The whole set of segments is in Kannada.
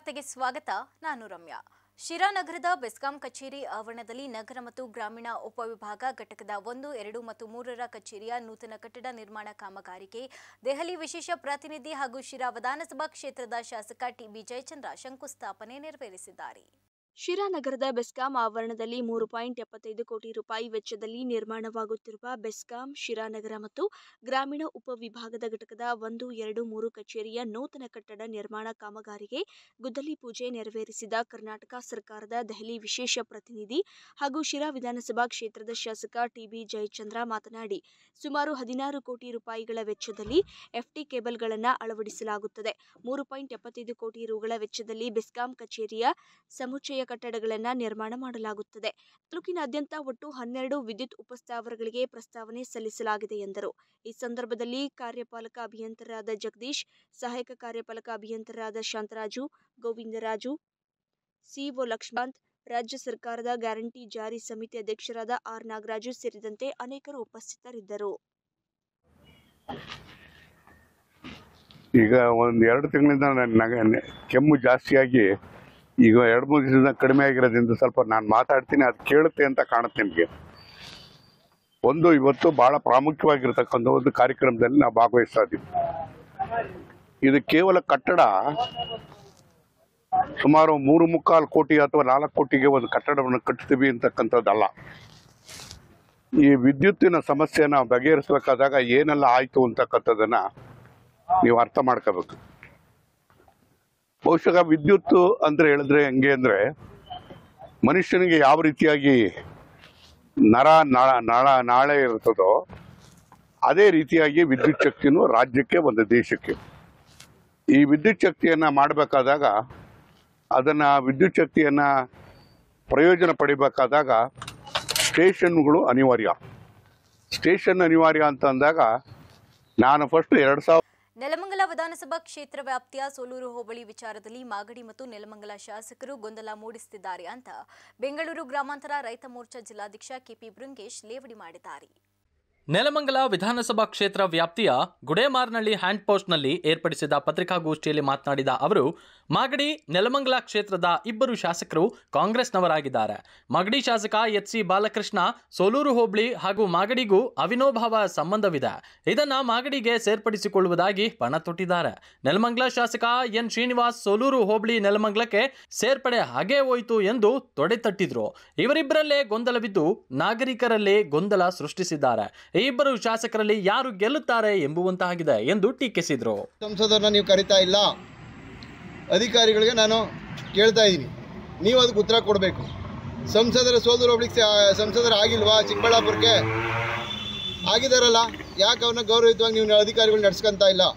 ವಾರ್ತೆಗೆ ಸ್ವಾಗತ ನಾನು ರಮ್ಯಾ ಶಿರಾನಗರದ ಬೆಸ್ಕಾಂ ಕಚೇರಿ ಆವರಣದಲ್ಲಿ ನಗರ ಮತ್ತು ಗ್ರಾಮೀಣ ಉಪವಿಭಾಗ ಘಟಕದ ಒಂದು ಎರಡು ಮತ್ತು ಮೂರರ ಕಚೇರಿಯ ನೂತನ ಕಟ್ಟಡ ನಿರ್ಮಾಣ ಕಾಮಗಾರಿಗೆ ದೆಹಲಿ ವಿಶೇಷ ಪ್ರತಿನಿಧಿ ಹಾಗೂ ಶಿರಾ ವಿಧಾನಸಭಾ ಕ್ಷೇತ್ರದ ಶಾಸಕ ಟಿಬಿ ಜಯಚಂದ್ರ ಶಂಕುಸ್ಥಾಪನೆ ನೆರವೇರಿಸಿದ್ದಾರೆ ಶಿರಾನಗರದ ಬೆಸ್ಕಾಂ ಆವರಣದಲ್ಲಿ ಮೂರು ಪಾಯಿಂಟ್ ಎಪ್ಪತ್ತೈದು ಕೋಟಿ ರೂಪಾಯಿ ವೆಚ್ಚದಲ್ಲಿ ನಿರ್ಮಾಣವಾಗುತ್ತಿರುವ ಬೆಸ್ಕಾಂ ಶಿರಾನಗರ ಮತ್ತು ಗ್ರಾಮೀಣ ಉಪವಿಭಾಗದ ಘಟಕದ ಒಂದು ಎರಡು ಮೂರು ಕಚೇರಿಯ ನೂತನ ಕಟ್ಟಡ ನಿರ್ಮಾಣ ಕಾಮಗಾರಿಗೆ ಗುದ್ದಲಿ ಪೂಜೆ ನೆರವೇರಿಸಿದ ಕರ್ನಾಟಕ ಸರ್ಕಾರದ ದೆಹಲಿ ವಿಶೇಷ ಪ್ರತಿನಿಧಿ ಹಾಗೂ ಶಿರಾ ವಿಧಾನಸಭಾ ಕ್ಷೇತ್ರದ ಶಾಸಕ ಟಿಬಿ ಜಯಚಂದ್ರ ಮಾತನಾಡಿ ಸುಮಾರು ಹದಿನಾರು ಕೋಟಿ ರೂಪಾಯಿಗಳ ವೆಚ್ಚದಲ್ಲಿ ಎಫ್ಟಿ ಕೇಬಲ್ಗಳನ್ನು ಅಳವಡಿಸಲಾಗುತ್ತದೆ ಮೂರು ಪಾಯಿಂಟ್ ಎಪ್ಪತ್ತೈದು ಕೋಟಿ ರುಗಳ ವೆಚ್ಚದಲ್ಲಿ ಬೆಸ್ಕಾಂ ಕಚೇರಿಯ ಸಮುಚ್ಚಯ ಕಟ್ಟಡಗಳನ್ನು ನಿರ್ಮಾಣ ಮಾಡಲಾಗುತ್ತದೆ ತಾಲೂಕಿನಾದ್ಯಂತ ಒಟ್ಟು ಹನ್ನೆರಡು ವಿದ್ಯುತ್ ಉಪಸ್ಥಾವರಗಳಿಗೆ ಪ್ರಸ್ತಾವನೆ ಸಲ್ಲಿಸಲಾಗಿದೆ ಎಂದರು ಈ ಸಂದರ್ಭದಲ್ಲಿ ಕಾರ್ಯಪಾಲಕ ಅಭಿಯಂತರರಾದ ಜಗದೀಶ್ ಸಹಾಯಕ ಕಾರ್ಯಪಾಲಕ ಅಭಿಯಂತರರಾದ ಶಾಂತರಾಜು ಗೋವಿಂದರಾಜು ಸಿಒ ಲಕ್ಷ್ಮಣ್ ರಾಜ್ಯ ಸರ್ಕಾರದ ಗ್ಯಾರಂಟಿ ಜಾರಿ ಸಮಿತಿ ಅಧ್ಯಕ್ಷರಾದ ಆರ್ ನಾಗರಾಜು ಸೇರಿದಂತೆ ಅನೇಕರು ಉಪಸ್ಥಿತರಿದ್ದರು ಈಗ ಒಂದು ಎರಡು ತಿಂಗಳಿಂದ ನನಗೆ ಕೆಮ್ಮು ಜಾಸ್ತಿಯಾಗಿ ಈಗ ಎರಡು ಮೂರು ದಿವಸದಿಂದ ಕಡಿಮೆ ಆಗಿರೋದ್ರಿಂದ ಸ್ವಲ್ಪ ನಾನು ಮಾತಾಡ್ತೀನಿ ಅದು ಕೇಳುತ್ತೆ ಅಂತ ಕಾಣುತ್ತೆ ನಿಮಗೆ ಒಂದು ಇವತ್ತು ಬಹಳ ಪ್ರಾಮುಖ್ಯವಾಗಿರ್ತಕ್ಕಂಥ ಒಂದು ಕಾರ್ಯಕ್ರಮದಲ್ಲಿ ನಾವು ಭಾಗವಹಿಸ್ತಾ ಇದ್ದೀವಿ ಇದು ಕೇವಲ ಕಟ್ಟಡ ಸುಮಾರು ಮೂರು ಮುಕ್ಕಾಲು ಕೋಟಿ ಅಥವಾ ನಾಲ್ಕು ಕೋಟಿಗೆ ಒಂದು ಕಟ್ಟಡವನ್ನು ಕಟ್ತೀವಿ ಅಂತಕ್ಕಂಥದ್ದಲ್ಲ ಈ ವಿದ್ಯುತ್ತಿನ ಸಮಸ್ಯೆನ ಬಗೆಹರಿಸಬೇಕಾದಾಗ ಏನೆಲ್ಲ ಆಯ್ತು ಅಂತಕ್ಕಂಥದ್ದನ್ನ ನೀವು ಅರ್ಥ ಮಾಡ್ಕೋಬೇಕು ಬಹುಶಃ ವಿದ್ಯುತ್ ಅಂದ್ರೆ ಹೇಳಿದ್ರೆ ಹೆಂಗೆ ಅಂದ್ರೆ ಮನುಷ್ಯನಿಗೆ ಯಾವ ರೀತಿಯಾಗಿ ನರ ನಾಳ ನಾಳ ನಾಳೆ ಇರ್ತದೋ ಅದೇ ರೀತಿಯಾಗಿ ವಿದ್ಯುತ್ ಶಕ್ತಿನೂ ರಾಜ್ಯಕ್ಕೆ ಒಂದು ದೇಶಕ್ಕೆ ಈ ವಿದ್ಯುತ್ ಶಕ್ತಿಯನ್ನ ಮಾಡಬೇಕಾದಾಗ ಅದನ್ನ ವಿದ್ಯುತ್ ಶಕ್ತಿಯನ್ನ ಪ್ರಯೋಜನ ಪಡಿಬೇಕಾದಾಗ ಸ್ಟೇಷನ್ಗಳು ಅನಿವಾರ್ಯ ಸ್ಟೇಷನ್ ಅನಿವಾರ್ಯ ಅಂತ ಅಂದಾಗ ನಾನು ಫಸ್ಟ್ ಎರಡು ಸಾವಿರ ನೆಲಮಂಗಲ ವಿಧಾನಸಭಾ ಕ್ಷೇತ್ರ ವ್ಯಾಪ್ತಿಯ ಸೋಲೂರು ಹೋಬಳಿ ವಿಚಾರದಲ್ಲಿ ಮಾಗಡಿ ಮತ್ತು ನೆಲಮಂಗಲ ಶಾಸಕರು ಗೊಂದಲ ಮೂಡಿಸುತ್ತಿದ್ದಾರೆ ಅಂತ ಬೆಂಗಳೂರು ಗ್ರಾಮಾಂತರ ರೈತ ಮೋರ್ಚಾ ಜಿಲ್ಲಾಧ್ಯಕ್ಷ ಕೆಪಿ ಬೃಂಗೇಶ್ ಲೇವಡಿ ಮಾಡಿದ್ದಾರೆ ನೆಲಮಂಗಲ ವಿಧಾನಸಭಾ ಕ್ಷೇತ್ರ ವ್ಯಾಪ್ತಿಯ ಗುಡೇಮಾರ್ನಳ್ಳಿ ಹ್ಯಾಂಡ್ ಪೋಸ್ಟ್ನಲ್ಲಿ ಏರ್ಪಡಿಸಿದ ಪತ್ರಿಕಾಗೋಷ್ಠಿಯಲ್ಲಿ ಮಾತನಾಡಿದ ಅವರು ಮಾಗಡಿ ನೆಲಮಂಗಲ ಕ್ಷೇತ್ರದ ಇಬ್ಬರು ಶಾಸಕರು ಕಾಂಗ್ರೆಸ್ನವರಾಗಿದ್ದಾರೆ ಮಾಗಡಿ ಶಾಸಕ ಎಚ್ ಸಿ ಬಾಲಕೃಷ್ಣ ಸೋಲೂರು ಹೋಬಳಿ ಹಾಗೂ ಮಾಗಡಿಗೂ ಅವಿನೋಭಾವ ಸಂಬಂಧವಿದೆ ಇದನ್ನ ಮಾಗಡಿಗೆ ಸೇರ್ಪಡಿಸಿಕೊಳ್ಳುವುದಾಗಿ ಪಣ ತೊಟ್ಟಿದ್ದಾರೆ ನೆಲಮಂಗಲ ಶಾಸಕ ಎನ್ ಶ್ರೀನಿವಾಸ್ ಸೋಲೂರು ಹೋಬಳಿ ನೆಲಮಂಗಲಕ್ಕೆ ಸೇರ್ಪಡೆ ಹಾಗೇ ಹೋಯಿತು ಎಂದು ತೊಡೆತಟ್ಟಿದ್ರು ಇವರಿಬ್ಬರಲ್ಲೇ ಗೊಂದಲವಿದ್ದು ನಾಗರಿಕರಲ್ಲೇ ಗೊಂದಲ ಸೃಷ್ಟಿಸಿದ್ದಾರೆ ಈ ಇಬ್ಬರು ಶಾಸಕರಲ್ಲಿ ಯಾರು ಗೆಲ್ಲುತ್ತಾರೆ ಎಂಬುವಂತಾಗಿದೆ ಎಂದು ಟೀಕಿಸಿದ್ರು ಸಂಸದರನ್ನ ನೀವು ಕರಿತಾ ಇಲ್ಲ ಅಧಿಕಾರಿಗಳಿಗೆ ನಾನು ಕೇಳ್ತಾ ಇದ್ದೀನಿ ನೀವು ಅದಕ್ಕೆ ಉತ್ತರ ಕೊಡಬೇಕು ಸಂಸದರ ಸೋದರ ಒಬ್ಳಿಗೆ ಸಂಸದರ ಆಗಿಲ್ವಾ ಚಿಕ್ಕಬಳ್ಳಾಪುರಕ್ಕೆ ಆಗಿದಾರಲ್ಲ ಯಾಕೆ ಅವ್ರನ್ನ ಗೌರವಯುತವಾಗಿ ನೀವು ಅಧಿಕಾರಿಗಳು ನಡ್ಸ್ಕೊಂತ ಇಲ್ಲ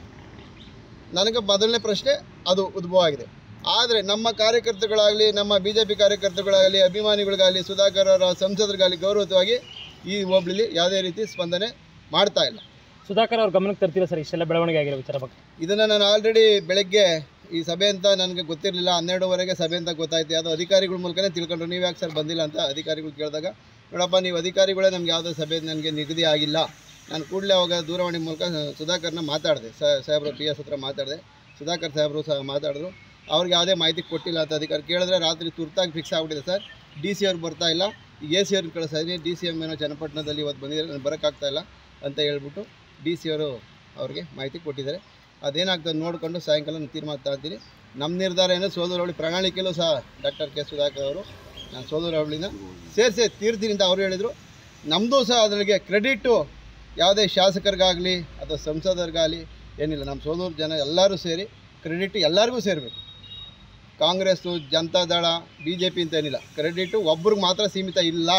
ನನಗೆ ಮೊದಲನೇ ಪ್ರಶ್ನೆ ಅದು ಉದ್ಭವ ಆಗಿದೆ ಆದರೆ ನಮ್ಮ ಕಾರ್ಯಕರ್ತರುಗಳಾಗಲಿ ನಮ್ಮ ಬಿ ಜೆ ಪಿ ಕಾರ್ಯಕರ್ತರುಗಳಾಗಲಿ ಅಭಿಮಾನಿಗಳಿಗಾಗಲಿ ಸುಧಾಕರ್ ಅವರ ಸಂಸದರಿಗಾಗಲಿ ಗೌರವಯುತವಾಗಿ ಈ ಹೋಬಳಿಲಿ ಯಾವುದೇ ರೀತಿ ಸ್ಪಂದನೆ ಮಾಡ್ತಾ ಇಲ್ಲ ಸುಧಾಕರ್ ಅವ್ರ ಗಮನಕ್ಕೆ ತರ್ತೀರಾ ಸರ್ ಇಷ್ಟೆಲ್ಲ ಬೆಳವಣಿಗೆ ಆಗಿರೋ ವಿಚಾರ ಬಗ್ಗೆ ಇದನ್ನು ನಾನು ಆಲ್ರೆಡಿ ಬೆಳಗ್ಗೆ ಈ ಸಭೆ ಅಂತ ನನಗೆ ಗೊತ್ತಿರಲಿಲ್ಲ ಹನ್ನೆರಡುವರೆಗೆ ಸಭೆ ಅಂತ ಗೊತ್ತಾಯ್ತು ಯಾವುದೋ ಅಧಿಕಾರಿಗಳ ಮೂಲಕನೇ ತಿಳ್ಕೊಂಡ್ರು ನೀವು ಯಾಕೆ ಸರ್ ಬಂದಿಲ್ಲ ಅಂತ ಅಧಿಕಾರಿಗಳು ಕೇಳಿದಾಗ ನೋಡಪ್ಪ ನೀವು ಅಧಿಕಾರಿಗಳೇ ನಮ್ಗೆ ಯಾವುದೋ ಸಭೆ ನನಗೆ ನಿಗದಿ ಆಗಿಲ್ಲ ನಾನು ಕೂಡಲೇ ಅವಾಗ ದೂರವಾಣಿ ಮೂಲಕ ಸುಧಾಕರ್ನ ಮಾತಾಡಿದೆ ಸಾಹೇಬ್ರು ಪಿ ಎಸ್ ಹತ್ರ ಮಾತಾಡಿದೆ ಸುಧಾಕರ್ ಸಾಹೇಬರು ಸಹ ಮಾತಾಡಿದ್ರು ಅವ್ರಿಗೆ ಯಾವುದೇ ಮಾಹಿತಿ ಕೊಟ್ಟಿಲ್ಲ ಅಂತ ಅಧಿಕಾರಿ ಕೇಳಿದ್ರೆ ರಾತ್ರಿ ತುರ್ತಾಗಿ ಫಿಕ್ಸ್ ಆಗಿಬಿಟ್ಟಿದೆ ಸರ್ ಡಿ ಸಿ ಅವ್ರು ಬರ್ತಾ ಇಲ್ಲ ಎ ಸಿ ಅವ್ರನ್ನ ಕಳಿಸ್ತಾ ಇದ್ದೀನಿ ಡಿ ಸಿ ಎಮ್ ಏನೋ ಚನ್ನಪಟ್ಟಣದಲ್ಲಿ ಇವತ್ತು ಬಂದಿದ್ದಾರೆ ನಾನು ಬರೋಕ್ಕಾಗ್ತಾ ಇಲ್ಲ ಅಂತ ಹೇಳ್ಬಿಟ್ಟು ಡಿ ಸಿ ಅವರು ಅವ್ರಿಗೆ ಮಾಹಿತಿ ಕೊಟ್ಟಿದ್ದಾರೆ ಅದೇನಾಗ್ತದೆ ನೋಡಿಕೊಂಡು ಸಾಯಂಕಾಲ ನಾನು ತೀರ್ಮಾನ ತಗೊಳ್ತೀನಿ ನಮ್ಮ ನಿರ್ಧಾರ ಏನೋ ಸೋದರವಳಿ ಪ್ರಣಾಳಿಕೆಯಲ್ಲೂ ಸಹ ಡಾಕ್ಟರ್ ಕೆ ಸುಧಾಕರ್ ಅವರು ನಾನು ಸೋದರವಳಿನ ಸೇರಿಸಿ ತೀರ್ತೀನಿ ಅಂತ ಅವರು ಹೇಳಿದರು ನಮ್ಮದು ಸಹ ಅದರಿಗೆ ಕ್ರೆಡಿಟು ಯಾವುದೇ ಶಾಸಕರಿಗಾಗಲಿ ಅಥವಾ ಸಂಸದರಿಗಾಗಲಿ ಏನಿಲ್ಲ ನಮ್ಮ ಸೋದರ ಜನ ಎಲ್ಲರೂ ಸೇರಿ ಕ್ರೆಡಿಟ್ ಎಲ್ಲರಿಗೂ ಸೇರಬೇಕು Congress Janata Dal B J P ಅಂತ ಏನಿಲ್ಲ ಕ್ರೆಡಿಟು ಒಬ್ರಿಗೆ ಮಾತ್ರ ಸೀಮಿತ ಇಲ್ಲ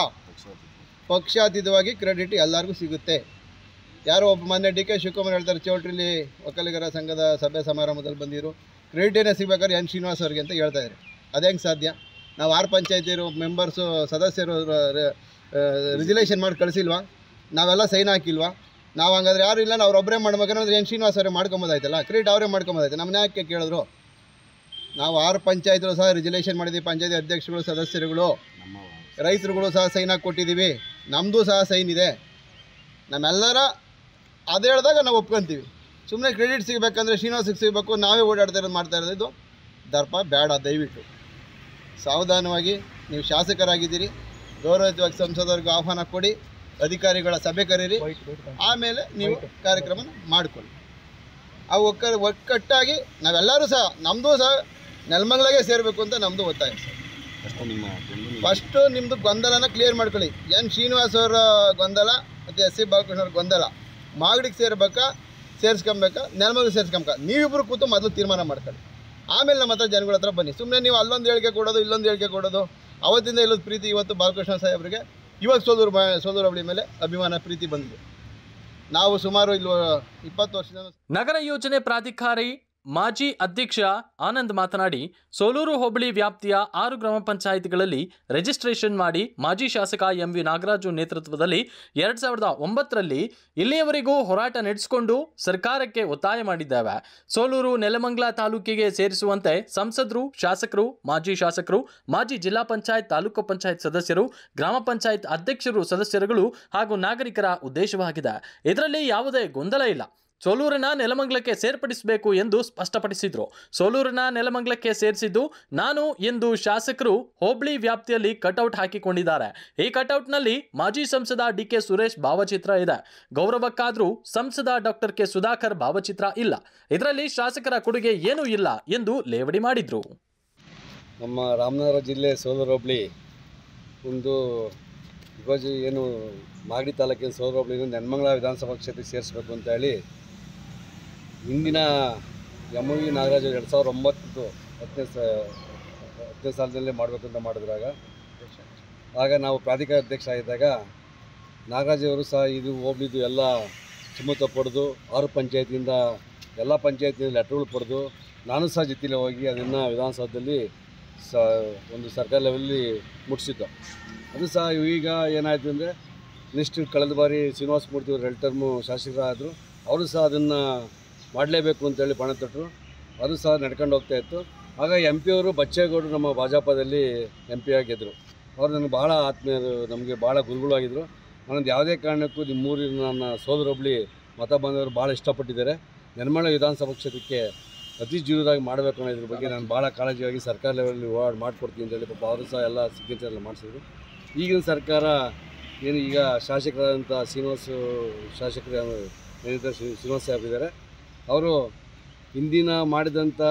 ಪಕ್ಷಾತೀತವಾಗಿ ಕ್ರೆಡಿಟ್ ಎಲ್ಲರಿಗೂ ಸಿಗುತ್ತೆ ಯಾರೋ ಒಬ್ಬ ಮೊನ್ನೆ ಡಿ ಕೆ ಶಿವಕುಮಾರ್ ಹೇಳ್ತಾರೆ ಚೌಟ್ರಿಲಿ ಒಕ್ಕಲಿಗರ ಸಂಘದ ಸಭೆ ಸಮಾರಂಭದಲ್ಲಿ ಬಂದಿರು ಕ್ರೆಡಿಟ್ ಏನೇ ಸಿಗ್ಬೇಕಾದ್ರೆ ಎನ್ ಶ್ರೀನಿವಾಸ್ ಅವ್ರಿಗೆ ಅಂತ ಹೇಳ್ತಾ ಇದ್ದಾರೆ ಅದು ಹೆಂಗೆ ಸಾಧ್ಯ ನಾವು ಆರು ಪಂಚಾಯತಿರು ಮೆಂಬರ್ಸು ಸದಸ್ಯರು ರಿಜುಲೇಷನ್ ಮಾಡಿ ಕಳಿಸಿಲ್ವಾ ನಾವೆಲ್ಲ ಸೈನ್ ಹಾಕಿಲ್ವಾ ನಾವು ಹಂಗಾದ್ರೆ ಯಾರು ಇಲ್ಲ ನಾವು ಒಬ್ಬರೇ ಮಾಡ್ಬೇಕಂದ್ರೆ ಎನ್ ಶ್ರೀನಿವಾಸ್ ಅವರೇ ಮಾಡ್ಕೊಂಬೋದಾಯ್ತಲ್ಲ ಕ್ರೆಡಿಟ್ ಅವರೇ ಮಾಡ್ಕೊಂಬೋದಾಯ್ತು ನಮ್ಮನ್ನ ಯಾಕೆ ಕೇಳಿದ್ರು ನಾವು ಆರು ಪಂಚಾಯತ್ರು ಸಹ ರಿಜುಲೇಷನ್ ಮಾಡಿದ್ದೀವಿ ಪಂಚಾಯತಿ ಅಧ್ಯಕ್ಷಗಳು ಸದಸ್ಯರುಗಳು ರೈತರುಗಳು ಸಹ ಸೈನ್ ಹಾಕಿ ಕೊಟ್ಟಿದ್ದೀವಿ ನಮ್ಮದು ಸಹ ಸೈನ್ ಇದೆ ನಮ್ಮೆಲ್ಲರ ಅದು ಹೇಳಿದಾಗ ನಾವು ಒಪ್ಕೊಂತೀವಿ ಸುಮ್ಮನೆ ಕ್ರೆಡಿಟ್ ಸಿಗಬೇಕಂದ್ರೆ ಶ್ರೀನಿವಾಸಕ್ಕೆ ಸಿಗಬೇಕು ನಾವೇ ಓಡಾಡ್ತಾ ಇರೋದು ಮಾಡ್ತಾ ಇರೋದು ಇದು ದರ್ಪ ಬೇಡ ದಯವಿಟ್ಟು ಸಾವಧಾನವಾಗಿ ನೀವು ಶಾಸಕರಾಗಿದ್ದೀರಿ ಗೌರವಯುತವಾಗಿ ಸಂಸದರಿಗೂ ಆಹ್ವಾನ ಕೊಡಿ ಅಧಿಕಾರಿಗಳ ಸಭೆ ಕರೀರಿ ಆಮೇಲೆ ನೀವು ಕಾರ್ಯಕ್ರಮ ಮಾಡಿಕೊಳ್ಳಿ ಆ ಒಕ್ಕ ಒಕ್ಕಟ್ಟಾಗಿ ನಾವೆಲ್ಲರೂ ಸಹ ನಮ್ಮದು ಸಹ ನೆಲಮಂಗಲಾಗೆ ಸೇರಬೇಕು ಅಂತ ನಮ್ಮದು ಒತ್ತಾಯ ಸರ್ ಫಸ್ಟು ನಿಮ್ಮದು ಗೊಂದಲನ ಕ್ಲಿಯರ್ ಮಾಡ್ಕೊಳ್ಳಿ ಎನ್ ಶ್ರೀನಿವಾಸ್ ಅವರ ಗೊಂದಲ ಮತ್ತು ಎಸ್ ಸಿ ಬಾಲಕೃಷ್ಣ ಅವ್ರ ಗೊಂದಲ ಮಾಗಡಿಗೆ ಸೇರ್ಬೇಕಾ ಸೇರಿಸ್ಕೊಬೇಕಾ ನೆಲಮಂಗಲ ಸೇರಿಸ್ಕೊಂಬೇಕಾ ನೀವಿಬ್ಬರು ಕೂತು ಮೊದಲು ತೀರ್ಮಾನ ಮಾಡ್ಕೊಳ್ಳಿ ಆಮೇಲೆ ನಮ್ಮ ಹತ್ರ ಜನಗಳ ಹತ್ರ ಬನ್ನಿ ಸುಮ್ಮನೆ ನೀವು ಅಲ್ಲೊಂದು ಹೇಳಿಕೆ ಕೊಡೋದು ಇಲ್ಲೊಂದು ಹೇಳಿಕೆ ಕೊಡೋದು ಅವತ್ತಿಂದ ಇಲ್ಲೊಂದು ಪ್ರೀತಿ ಇವತ್ತು ಬಾಲಕೃಷ್ಣ ಸಾಹೇಬರಿಗೆ ಇವಾಗ ಸೋದೂರು ಬಾ ಸೋದೂರು ಅವಳಿ ಮೇಲೆ ಅಭಿಮಾನ ಪ್ರೀತಿ ಬಂದಿದೆ ನಾವು ಸುಮಾರು ಇಲ್ಲಿ ಇಪ್ಪತ್ತು ವರ್ಷದಿಂದ ನಗರ ಯೋಜನೆ ಪ್ರಾಧಿಕಾರಿ ಮಾಜಿ ಅಧ್ಯಕ್ಷ ಆನಂದ್ ಮಾತನಾಡಿ ಸೋಲೂರು ಹೋಬಳಿ ವ್ಯಾಪ್ತಿಯ ಆರು ಗ್ರಾಮ ಪಂಚಾಯಿತಿಗಳಲ್ಲಿ ರಿಜಿಸ್ಟ್ರೇಷನ್ ಮಾಡಿ ಮಾಜಿ ಶಾಸಕ ಎಂ ವಿ ನಾಗರಾಜು ನೇತೃತ್ವದಲ್ಲಿ ಎರಡ್ ಸಾವಿರದ ಒಂಬತ್ತರಲ್ಲಿ ಇಲ್ಲಿಯವರೆಗೂ ಹೋರಾಟ ನಡೆಸಿಕೊಂಡು ಸರ್ಕಾರಕ್ಕೆ ಒತ್ತಾಯ ಮಾಡಿದ್ದೇವೆ ಸೋಲೂರು ನೆಲಮಂಗಲ ತಾಲೂಕಿಗೆ ಸೇರಿಸುವಂತೆ ಸಂಸದರು ಶಾಸಕರು ಮಾಜಿ ಶಾಸಕರು ಮಾಜಿ ಜಿಲ್ಲಾ ಪಂಚಾಯತ್ ತಾಲೂಕು ಪಂಚಾಯತ್ ಸದಸ್ಯರು ಗ್ರಾಮ ಪಂಚಾಯತ್ ಅಧ್ಯಕ್ಷರು ಸದಸ್ಯರುಗಳು ಹಾಗೂ ನಾಗರಿಕರ ಉದ್ದೇಶವಾಗಿದೆ ಇದರಲ್ಲಿ ಯಾವುದೇ ಗೊಂದಲ ಇಲ್ಲ ಸೋಲೂರಿನ ನೆಲಮಂಗಲಕ್ಕೆ ಸೇರ್ಪಡಿಸಬೇಕು ಎಂದು ಸ್ಪಷ್ಟಪಡಿಸಿದ್ರು ಸೋಲೂರಿನ ನೆಲಮಂಗಲಕ್ಕೆ ಸೇರಿಸಿದ್ದು ನಾನು ಎಂದು ಶಾಸಕರು ಹೋಬಳಿ ವ್ಯಾಪ್ತಿಯಲ್ಲಿ ಕಟೌಟ್ ಹಾಕಿಕೊಂಡಿದ್ದಾರೆ ಈ ಕಟೌಟ್ನಲ್ಲಿ ಮಾಜಿ ಸಂಸದ ಡಿ ಕೆ ಸುರೇಶ್ ಭಾವಚಿತ್ರ ಇದೆ ಗೌರವಕ್ಕಾದ್ರೂ ಸಂಸದ ಡಾಕ್ಟರ್ ಕೆ ಸುಧಾಕರ್ ಭಾವಚಿತ್ರ ಇಲ್ಲ ಇದರಲ್ಲಿ ಶಾಸಕರ ಕೊಡುಗೆ ಏನೂ ಇಲ್ಲ ಎಂದು ಲೇವಡಿ ಮಾಡಿದ್ರು ನಮ್ಮ ರಾಮನಗರ ಜಿಲ್ಲೆ ಸೋಲೂರು ಹೋಬಳಿ ಒಂದು ಇವಾಗ ಏನು ಮಾಗಡಿ ತಾಲೂಕಿನ ಸೋಲೂರು ಹೋಬಳಿನ ನೆನ್ಮಂಗಲ ವಿಧಾನಸಭಾ ಕ್ಷೇತ್ರಕ್ಕೆ ಸೇರಿಸಬೇಕು ಅಂತ ಹೇಳಿ ಹಿಂದಿನ ಎಮ್ ವಿ ನಾಗರಾಜ್ ಎರಡು ಸಾವಿರದ ಒಂಬತ್ತು ಹತ್ತನೇ ಸ ಹತ್ತನೇ ಸಾಲದಲ್ಲೇ ಮಾಡಬೇಕು ಅಂತ ಮಾಡಿದ್ರಾಗ ಆಗ ನಾವು ಪ್ರಾಧಿಕಾರ ಅಧ್ಯಕ್ಷ ಆಗಿದ್ದಾಗ ನಾಗರಾಜ್ ಅವರು ಸಹ ಇದು ಹೋಬಳಿದು ಎಲ್ಲ ಸುಮತ ಪಡೆದು ಆರು ಪಂಚಾಯತಿಯಿಂದ ಎಲ್ಲ ಪಂಚಾಯತಿಯಿಂದ ಲೆಟ್ರ್ಗಳು ಪಡೆದು ನಾನು ಸಹ ಜೊತೆಲಿ ಹೋಗಿ ಅದನ್ನು ವಿಧಾನಸೌಧದಲ್ಲಿ ಸ ಒಂದು ಸರ್ಕಾರ ಲೆವೆಲ್ಲಿ ಮುಟ್ಟಿಸಿದ್ದು ಅದು ಸಹ ಈಗ ಏನಾಯಿತು ಅಂದರೆ ನೆಕ್ಸ್ಟ್ ಕಳೆದ ಬಾರಿ ಶ್ರೀನಿವಾಸ ಮೂರ್ತಿ ಅವರು ಎರಡು ಟರ್ಮು ಶಾಸಕರಾದರು ಅವರು ಸಹ ಅದನ್ನು ಮಾಡಲೇಬೇಕು ಅಂತೇಳಿ ಪಣ ತೊಟ್ಟರು ಅದು ಸಹ ನಡ್ಕೊಂಡು ಹೋಗ್ತಾ ಇತ್ತು ಆಗ ಎಂ ಪಿ ಅವರು ಬಚ್ಚೇಗೌಡರು ನಮ್ಮ ಭಾಜಪದಲ್ಲಿ ಎಂ ಪಿ ಆಗಿದ್ದರು ಅವರು ನನಗೆ ಭಾಳ ಆತ್ಮೀಯರು ನಮಗೆ ಭಾಳ ಗುರುಗಳಾಗಿದ್ದರು ನನ್ನದು ಯಾವುದೇ ಕಾರಣಕ್ಕೂ ನಿಮ್ಮೂರಿನ ನನ್ನ ಸೋದರೊಬ್ಳಿ ಮತ ಬಂದವರು ಭಾಳ ಇಷ್ಟಪಟ್ಟಿದ್ದಾರೆ ನಿರ್ಮಲ ವಿಧಾನಸಭಾ ಕ್ಷೇತ್ರಕ್ಕೆ ಅತಿ ಜೀವದಾಗಿ ಮಾಡಬೇಕು ಅನ್ನೋದ್ರ ಬಗ್ಗೆ ನಾನು ಭಾಳ ಕಾಳಜಿಯಾಗಿ ಸರ್ಕಾರ ಲೆವೆಲಲ್ಲಿ ಹೋರಾಟ ಮಾಡಿಕೊಡ್ತೀನಿ ಅಂತೇಳಿ ಪಾಪ ಅವರು ಸಹ ಎಲ್ಲ ಸಿಗ್ನೇಚರ್ ಎಲ್ಲ ಮಾಡಿಸಿದ್ರು ಈಗಿನ ಸರ್ಕಾರ ಏನು ಈಗ ಶಾಸಕರಾದಂಥ ಶ್ರೀನಿವಾಸ ಶಾಸಕರು ಏನಿದ್ದಾರೆ ಶ್ರೀ ಶ್ರೀನಿವಾಸ ಸಾಹೇಬ್ ಇದ್ದಾರೆ ಅವರು ಹಿಂದಿನ ಮಾಡಿದಂಥ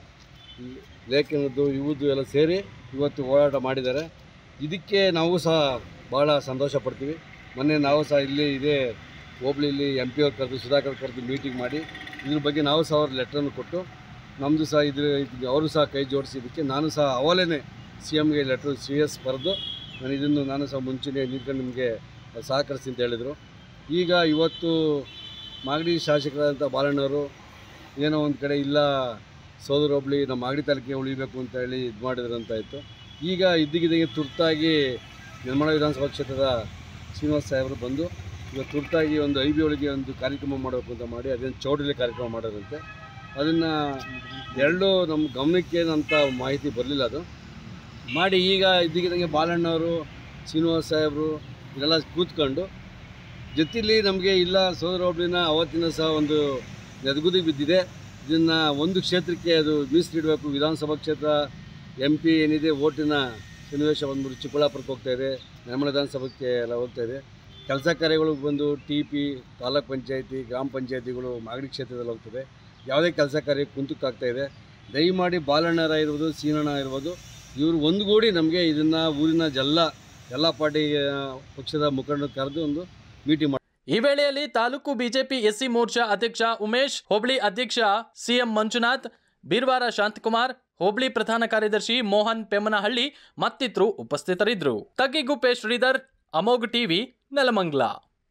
ಲೇಖನದ್ದು ಇವುದು ಎಲ್ಲ ಸೇರಿ ಇವತ್ತು ಹೋರಾಟ ಮಾಡಿದ್ದಾರೆ ಇದಕ್ಕೆ ನಾವು ಸಹ ಭಾಳ ಸಂತೋಷ ಪಡ್ತೀವಿ ಮೊನ್ನೆ ನಾವು ಸಹ ಇಲ್ಲಿ ಇದೇ ಹೋಬಳಿಲಿ ಎಂ ಪಿ ಅವ್ರು ಕರೆದು ಸುಧಾಕರ್ ಕರೆದು ಮೀಟಿಂಗ್ ಮಾಡಿ ಇದ್ರ ಬಗ್ಗೆ ನಾವು ಸಹ ಅವ್ರ ಲೆಟ್ರನ್ನು ಕೊಟ್ಟು ನಮ್ಮದು ಸಹ ಇದ್ರ ಇದು ಅವರು ಸಹ ಕೈ ಜೋಡಿಸಿದ್ದಕ್ಕೆ ನಾನು ಸಹ ಅವಲೇನೆ ಸಿ ಎಮ್ಗೆ ಲೆಟ್ರ್ ಸಿ ಎಸ್ ಬರೆದು ನಾನು ಇದನ್ನು ನಾನು ಸಹ ಮುಂಚೆನೇ ನಿಂತ್ಕೊಂಡು ನಿಮಗೆ ಸಹಕರಿಸಿ ಅಂತ ಹೇಳಿದರು ಈಗ ಇವತ್ತು ಮಾಗಡಿ ಶಾಸಕರಾದಂಥ ಬಾಲಣ್ಣವರು ಏನೋ ಒಂದು ಕಡೆ ಇಲ್ಲ ಸೋದರ ಹೋಬಳಿ ನಮ್ಮ ಮಾಗಡಿ ತಾಲೂಕಿಗೆ ಉಳಿಬೇಕು ಅಂತ ಹೇಳಿ ಇದು ಮಾಡಿದ್ರು ಅಂತ ಇತ್ತು ಈಗ ಇದ್ದಕ್ಕಿದ್ದಂಗೆ ತುರ್ತಾಗಿ ನಿರ್ಮಲ ವಿಧಾನಸಭಾ ಕ್ಷೇತ್ರದ ಶ್ರೀನಿವಾಸ ಸಾಹೇಬರು ಬಂದು ಈಗ ತುರ್ತಾಗಿ ಒಂದು ಐ ಬಿ ಒಳಗೆ ಒಂದು ಕಾರ್ಯಕ್ರಮ ಮಾಡಬೇಕು ಅಂತ ಮಾಡಿ ಅದೇನು ಚೌಡಲಿ ಕಾರ್ಯಕ್ರಮ ಮಾಡೋದಂತೆ ಅದನ್ನು ಎರಡು ನಮ್ಮ ಗಮನಕ್ಕೆ ಏನಂತ ಮಾಹಿತಿ ಬರಲಿಲ್ಲ ಅದು ಮಾಡಿ ಈಗ ಇದ್ದಕ್ಕಿದ್ದಂಗೆ ಬಾಲಣ್ಣವರು ಶ್ರೀನಿವಾಸ ಸಾಹೇಬರು ಇದೆಲ್ಲ ಕೂತ್ಕೊಂಡು ಜೊತೆಲಿ ನಮಗೆ ಇಲ್ಲ ಸೋದರ ಹೋಬಳಿನ ಅವತ್ತಿನ ಸಹ ಒಂದು ನೆದಗುದಿ ಬಿದ್ದಿದೆ ಇದನ್ನು ಒಂದು ಕ್ಷೇತ್ರಕ್ಕೆ ಅದು ಮೀಸಲಿಡಬೇಕು ವಿಧಾನಸಭಾ ಕ್ಷೇತ್ರ ಎಂ ಪಿ ಏನಿದೆ ಓಟಿನ ಸನ್ನಿವೇಶ ಬಂದ್ಬಿಟ್ಟು ಚಿಕ್ಕಬಳ್ಳಾಪುರಕ್ಕೆ ಹೋಗ್ತಾ ಇದೆ ನಿರ್ಮಲ ವಿಧಾನಸಭಕ್ಕೆ ಎಲ್ಲ ಹೋಗ್ತಾ ಇದೆ ಕೆಲಸ ಕಾರ್ಯಗಳು ಬಂದು ಟಿ ಪಿ ತಾಲೂಕ್ ಪಂಚಾಯತಿ ಗ್ರಾಮ ಪಂಚಾಯತಿಗಳು ಮಾಗಡಿ ಕ್ಷೇತ್ರದಲ್ಲಿ ಹೋಗ್ತದೆ ಯಾವುದೇ ಕೆಲಸ ಕಾರ್ಯ ಕುಂತಕ್ಕಾಗ್ತಾ ಇದೆ ದಯಮಾಡಿ ಬಾಲಣ್ಣರ ಇರ್ಬೋದು ಸೀನಣ್ಣ ಇರ್ಬೋದು ಇವರು ಒಂದುಗೂಡಿ ನಮಗೆ ಇದನ್ನು ಊರಿನ ಎಲ್ಲ ಎಲ್ಲ ಪಾರ್ಟಿ ಆ, ಪಕ್ಷದ ಮುಖಂಡರು ಕರೆದು ಒಂದು ಮೀಟಿಂಗ್ ಈ ವೇಳೆಯಲ್ಲಿ ತಾಲೂಕು ಬಿಜೆಪಿ ಎಸ್ಸಿ ಮೋರ್ಚಾ ಅಧ್ಯಕ್ಷ ಉಮೇಶ್ ಹೋಬಳಿ ಅಧ್ಯಕ್ಷ ಸಿಎಂ ಮಂಜುನಾಥ್ ಬೀರ್ವಾರ ಶಾಂತಕುಮಾರ್ ಹೋಬಳಿ ಪ್ರಧಾನ ಕಾರ್ಯದರ್ಶಿ ಮೋಹನ್ ಪೆಮ್ಮನಹಳ್ಳಿ ಮತ್ತಿತರರು ಉಪಸ್ಥಿತರಿದ್ದರು ತಗ್ಗಿಗುಪ್ಪೆ ಶ್ರೀಧರ್ ಅಮೋಘ್ ಟಿವಿ ನೆಲಮಂಗ್ಲ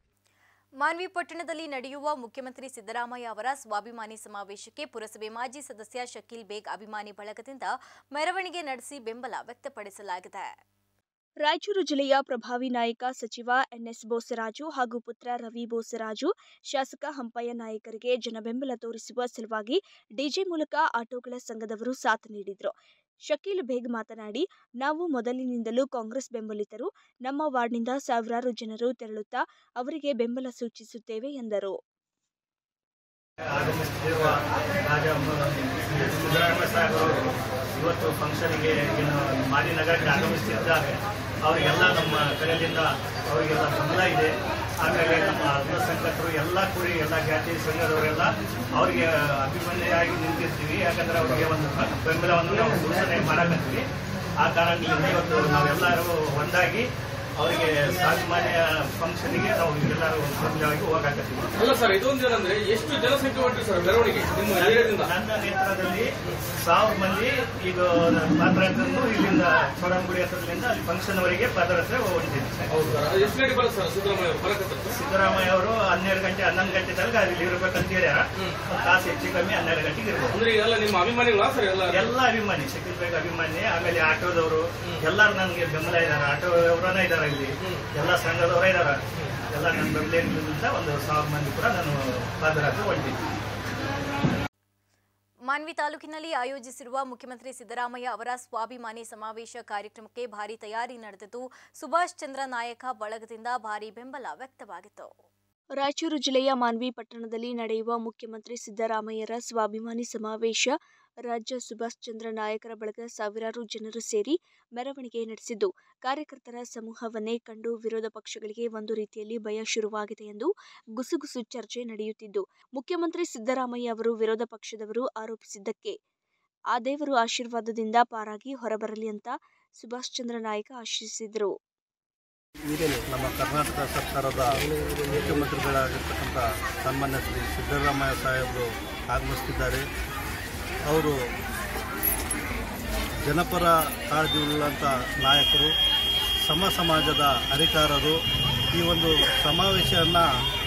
ಮಾನ್ವಿ ಪಟ್ಟಣದಲ್ಲಿ ನಡೆಯುವ ಮುಖ್ಯಮಂತ್ರಿ ಸಿದ್ದರಾಮಯ್ಯ ಅವರ ಸ್ವಾಭಿಮಾನಿ ಸಮಾವೇಶಕ್ಕೆ ಪುರಸಭೆ ಮಾಜಿ ಸದಸ್ಯ ಶಕೀಲ್ ಬೇಗ್ ಅಭಿಮಾನಿ ಬಳಗದಿಂದ ಮೆರವಣಿಗೆ ನಡೆಸಿ ಬೆಂಬಲ ವ್ಯಕ್ತಪಡಿಸಲಾಗಿದೆ ರಾಯಚೂರು ಜಿಲ್ಲೆಯ ಪ್ರಭಾವಿ ನಾಯಕ ಸಚಿವ ಎನ್ಎಸ್ ಬೋಸರಾಜು ಹಾಗೂ ಪುತ್ರ ರವಿ ಬೋಸರಾಜು ಶಾಸಕ ಹಂಪಯ್ಯ ನಾಯಕರಿಗೆ ಜನಬೆಂಬಲ ತೋರಿಸುವ ಸಲುವಾಗಿ ಡಿಜೆ ಮೂಲಕ ಆಟೋಗಳ ಸಂಘದವರು ಸಾಥ್ ನೀಡಿದ್ರು ಶಕೀಲ್ ಬೇಗ್ ಮಾತನಾಡಿ ನಾವು ಮೊದಲಿನಿಂದಲೂ ಕಾಂಗ್ರೆಸ್ ಬೆಂಬಲಿತರು ನಮ್ಮ ವಾರ್ಡ್ನಿಂದ ಸಾವಿರಾರು ಜನರು ತೆರಳುತ್ತಾ ಅವರಿಗೆ ಬೆಂಬಲ ಸೂಚಿಸುತ್ತೇವೆ ಎಂದರು ಆಗಮಿಸುತ್ತಿರುವ ರಾಜ ಸಿದ್ದರಾಮಯ್ಯ ಸಾಹೇಬರು ಇವತ್ತು ಫಂಕ್ಷನ್ಗೆ ಏನು ಮಾಲಿ ನಗರಕ್ಕೆ ಆಗಮಿಸುತ್ತಿದ್ದಾರೆ ಅವರಿಗೆಲ್ಲ ನಮ್ಮ ಕಡೆಯಿಂದ ಅವರಿಗೆಲ್ಲ ಬೆಂಬಲ ಇದೆ ಆಮೇಲೆ ನಮ್ಮ ಅಲ್ಪಸಂಖ್ಯಾತರು ಎಲ್ಲ ಕೂಡಿ ಎಲ್ಲ ಜಾತಿ ಸಂಘದವರೆಲ್ಲ ಅವರಿಗೆ ಅಭಿಮನ್ಯಾಗಿ ನಿಂತಿರ್ತೀವಿ ಯಾಕಂದ್ರೆ ಅವರಿಗೆ ಒಂದು ಬೆಂಬಲವನ್ನು ನಾವು ಘೋಷಣೆ ಮಾಡಕತ್ತೀವಿ ಆ ಕಾರಣದಿಂದ ಇವತ್ತು ನಾವೆಲ್ಲರೂ ಒಂದಾಗಿ ಅವರಿಗೆ ಸಾಮಾನ್ಯ ಫಂಕ್ಷನ್ಗೆ ನಾವು ಎಲ್ಲರೂ ಬೆಂಬಲವಾಗಿ ಹೋಗಾಕತ್ತೀವಿ ಅಲ್ಲ ಸರ್ ಇದೊಂದು ಏನಂದ್ರೆ ಎಷ್ಟು ಜನಸಂಖ್ಯೆ ಹೊಂಟ್ರಿ ಸರ್ ಮೆರವಣಿಗೆ ನಿಮ್ಮ ಏರಿಯಾದಿಂದ ನನ್ನ ನೇತ್ರದಲ್ಲಿ ಸಾವಿರ ಮಂದಿ ಈಗ ಪಾದಯಾತ್ರೆಯನ್ನು ಇಲ್ಲಿಂದ ಚೋಡಂಗುಡಿ ಹತ್ರದಿಂದ ಅಲ್ಲಿ ಫಂಕ್ಷನ್ ವರೆಗೆ ಪಾದಯಾತ್ರೆ ಹೊಂಟಿದೆ ಹೌದು ಸರ್ ಅದು ಎಷ್ಟು ಗಂಟೆ ಬರುತ್ತೆ ಸರ್ ಸಿದ್ದರಾಮಯ್ಯ ಅವರು ಬರಕತ್ತ ಸಿದ್ದರಾಮಯ್ಯ ಅವರು ಹನ್ನೆರಡು ಗಂಟೆ ಹನ್ನೊಂದು ಗಂಟೆ ತನಕ ಅಲ್ಲಿ ಇರ್ಬೇಕಂತ ಹೇಳ್ಯಾರ ಒಂದು ತಾಸು ಹೆಚ್ಚು ಕಮ್ಮಿ ಹನ್ನೆರಡು ಗಂಟೆಗೆ ಇರ್ಬೋದು ಅಂದ್ರೆ ಎಲ್ಲ ನಿಮ್ಮ ಅಭಿಮಾನಿಗಳ ಸರ್ ಎಲ್ಲ ಎಲ್ಲ ಅಭಿಮಾನಿ ಶಕೀಲ್ ಬೇಗ್ ಅಭಿಮಾನಿ ಆಮೇಲೆ ಆಟೋದವರು ಎಲ್ಲರೂ ನನಗೆ ಬೆಂಬಲ ಇದ್ದಾರೆ ಆಟೋ ಅವರನ್ನ ಇದ್ದಾರೆ ಇಲ್ಲಿ ಎಲ್ಲ ಸಂಘದವರ ಇದ್ದಾರೆ ಎಲ್ಲ ನನ್ನ ಬೆಂಬಲ ಇರೋದ್ರಿಂದ ಒಂದು ಸಾವಿರ ಮಂದಿ ಕೂಡ ನಾನು ಪಾದಯಾತ್ರೆ ಹೊಂಟಿದ್ದೆ ಮಾನ್ವಿ ತಾಲೂಕಿನಲ್ಲಿ ಆಯೋಜಿಸಿರುವ ಮುಖ್ಯಮಂತ್ರಿ ಸಿದ್ದರಾಮಯ್ಯ ಅವರ ಸ್ವಾಭಿಮಾನಿ ಸಮಾವೇಶ ಕಾರ್ಯಕ್ರಮಕ್ಕೆ ಭಾರಿ ತಯಾರಿ ನಡೆದಿದ್ದು ಸುಭಾಷ್ ಚಂದ್ರ ನಾಯಕ ಬಳಗದಿಂದ ಭಾರಿ ಬೆಂಬಲ ವ್ಯಕ್ತವಾಗಿತ್ತು ರಾಯಚೂರು ಜಿಲ್ಲೆಯ ಮಾನ್ವಿ ಪಟ್ಟಣದಲ್ಲಿ ನಡೆಯುವ ಮುಖ್ಯಮಂತ್ರಿ ಸಿದ್ದರಾಮಯ್ಯರ ಸ್ವಾಭಿಮಾನಿ ಸಮಾವೇಶ ರಾಜ್ಯ ಸುಭಾಷ್ ಚಂದ್ರ ನಾಯಕರ ಬಳಗ ಸಾವಿರಾರು ಜನರು ಸೇರಿ ಮೆರವಣಿಗೆ ನಡೆಸಿದ್ದು ಕಾರ್ಯಕರ್ತರ ಸಮೂಹವನ್ನೇ ಕಂಡು ವಿರೋಧ ಪಕ್ಷಗಳಿಗೆ ಒಂದು ರೀತಿಯಲ್ಲಿ ಭಯ ಶುರುವಾಗಿದೆ ಎಂದು ಗುಸುಗುಸು ಚರ್ಚೆ ನಡೆಯುತ್ತಿದ್ದು ಮುಖ್ಯಮಂತ್ರಿ ಸಿದ್ದರಾಮಯ್ಯ ಅವರು ವಿರೋಧ ಪಕ್ಷದವರು ಆರೋಪಿಸಿದ್ದಕ್ಕೆ ಆ ದೇವರು ಆಶೀರ್ವಾದದಿಂದ ಪಾರಾಗಿ ಹೊರಬರಲಿ ಅಂತ ಸುಭಾಷ್ ಚಂದ್ರ ನಾಯಕ ಆಶಿಸಿದರು ನಮ್ಮ ಕರ್ನಾಟಕ ಸರ್ಕಾರದ ಮುಖ್ಯಮಂತ್ರಿಗಳಾಗಿರ್ತಕ್ಕಂಥ ಸನ್ಮಾನ್ಯ ಶ್ರೀ ಸಿದ್ದರಾಮಯ್ಯ ಸಾಹೇಬರು ಆಗಮಿಸ್ತಿದ್ದಾರೆ ಅವರು ಜನಪರ ಕಾಳಜಿಯುಳ್ಳಂಥ ನಾಯಕರು ಸಮ ಸಮಾಜದ ಅಧಿಕಾರರು ಈ ಒಂದು ಸಮಾವೇಶವನ್ನು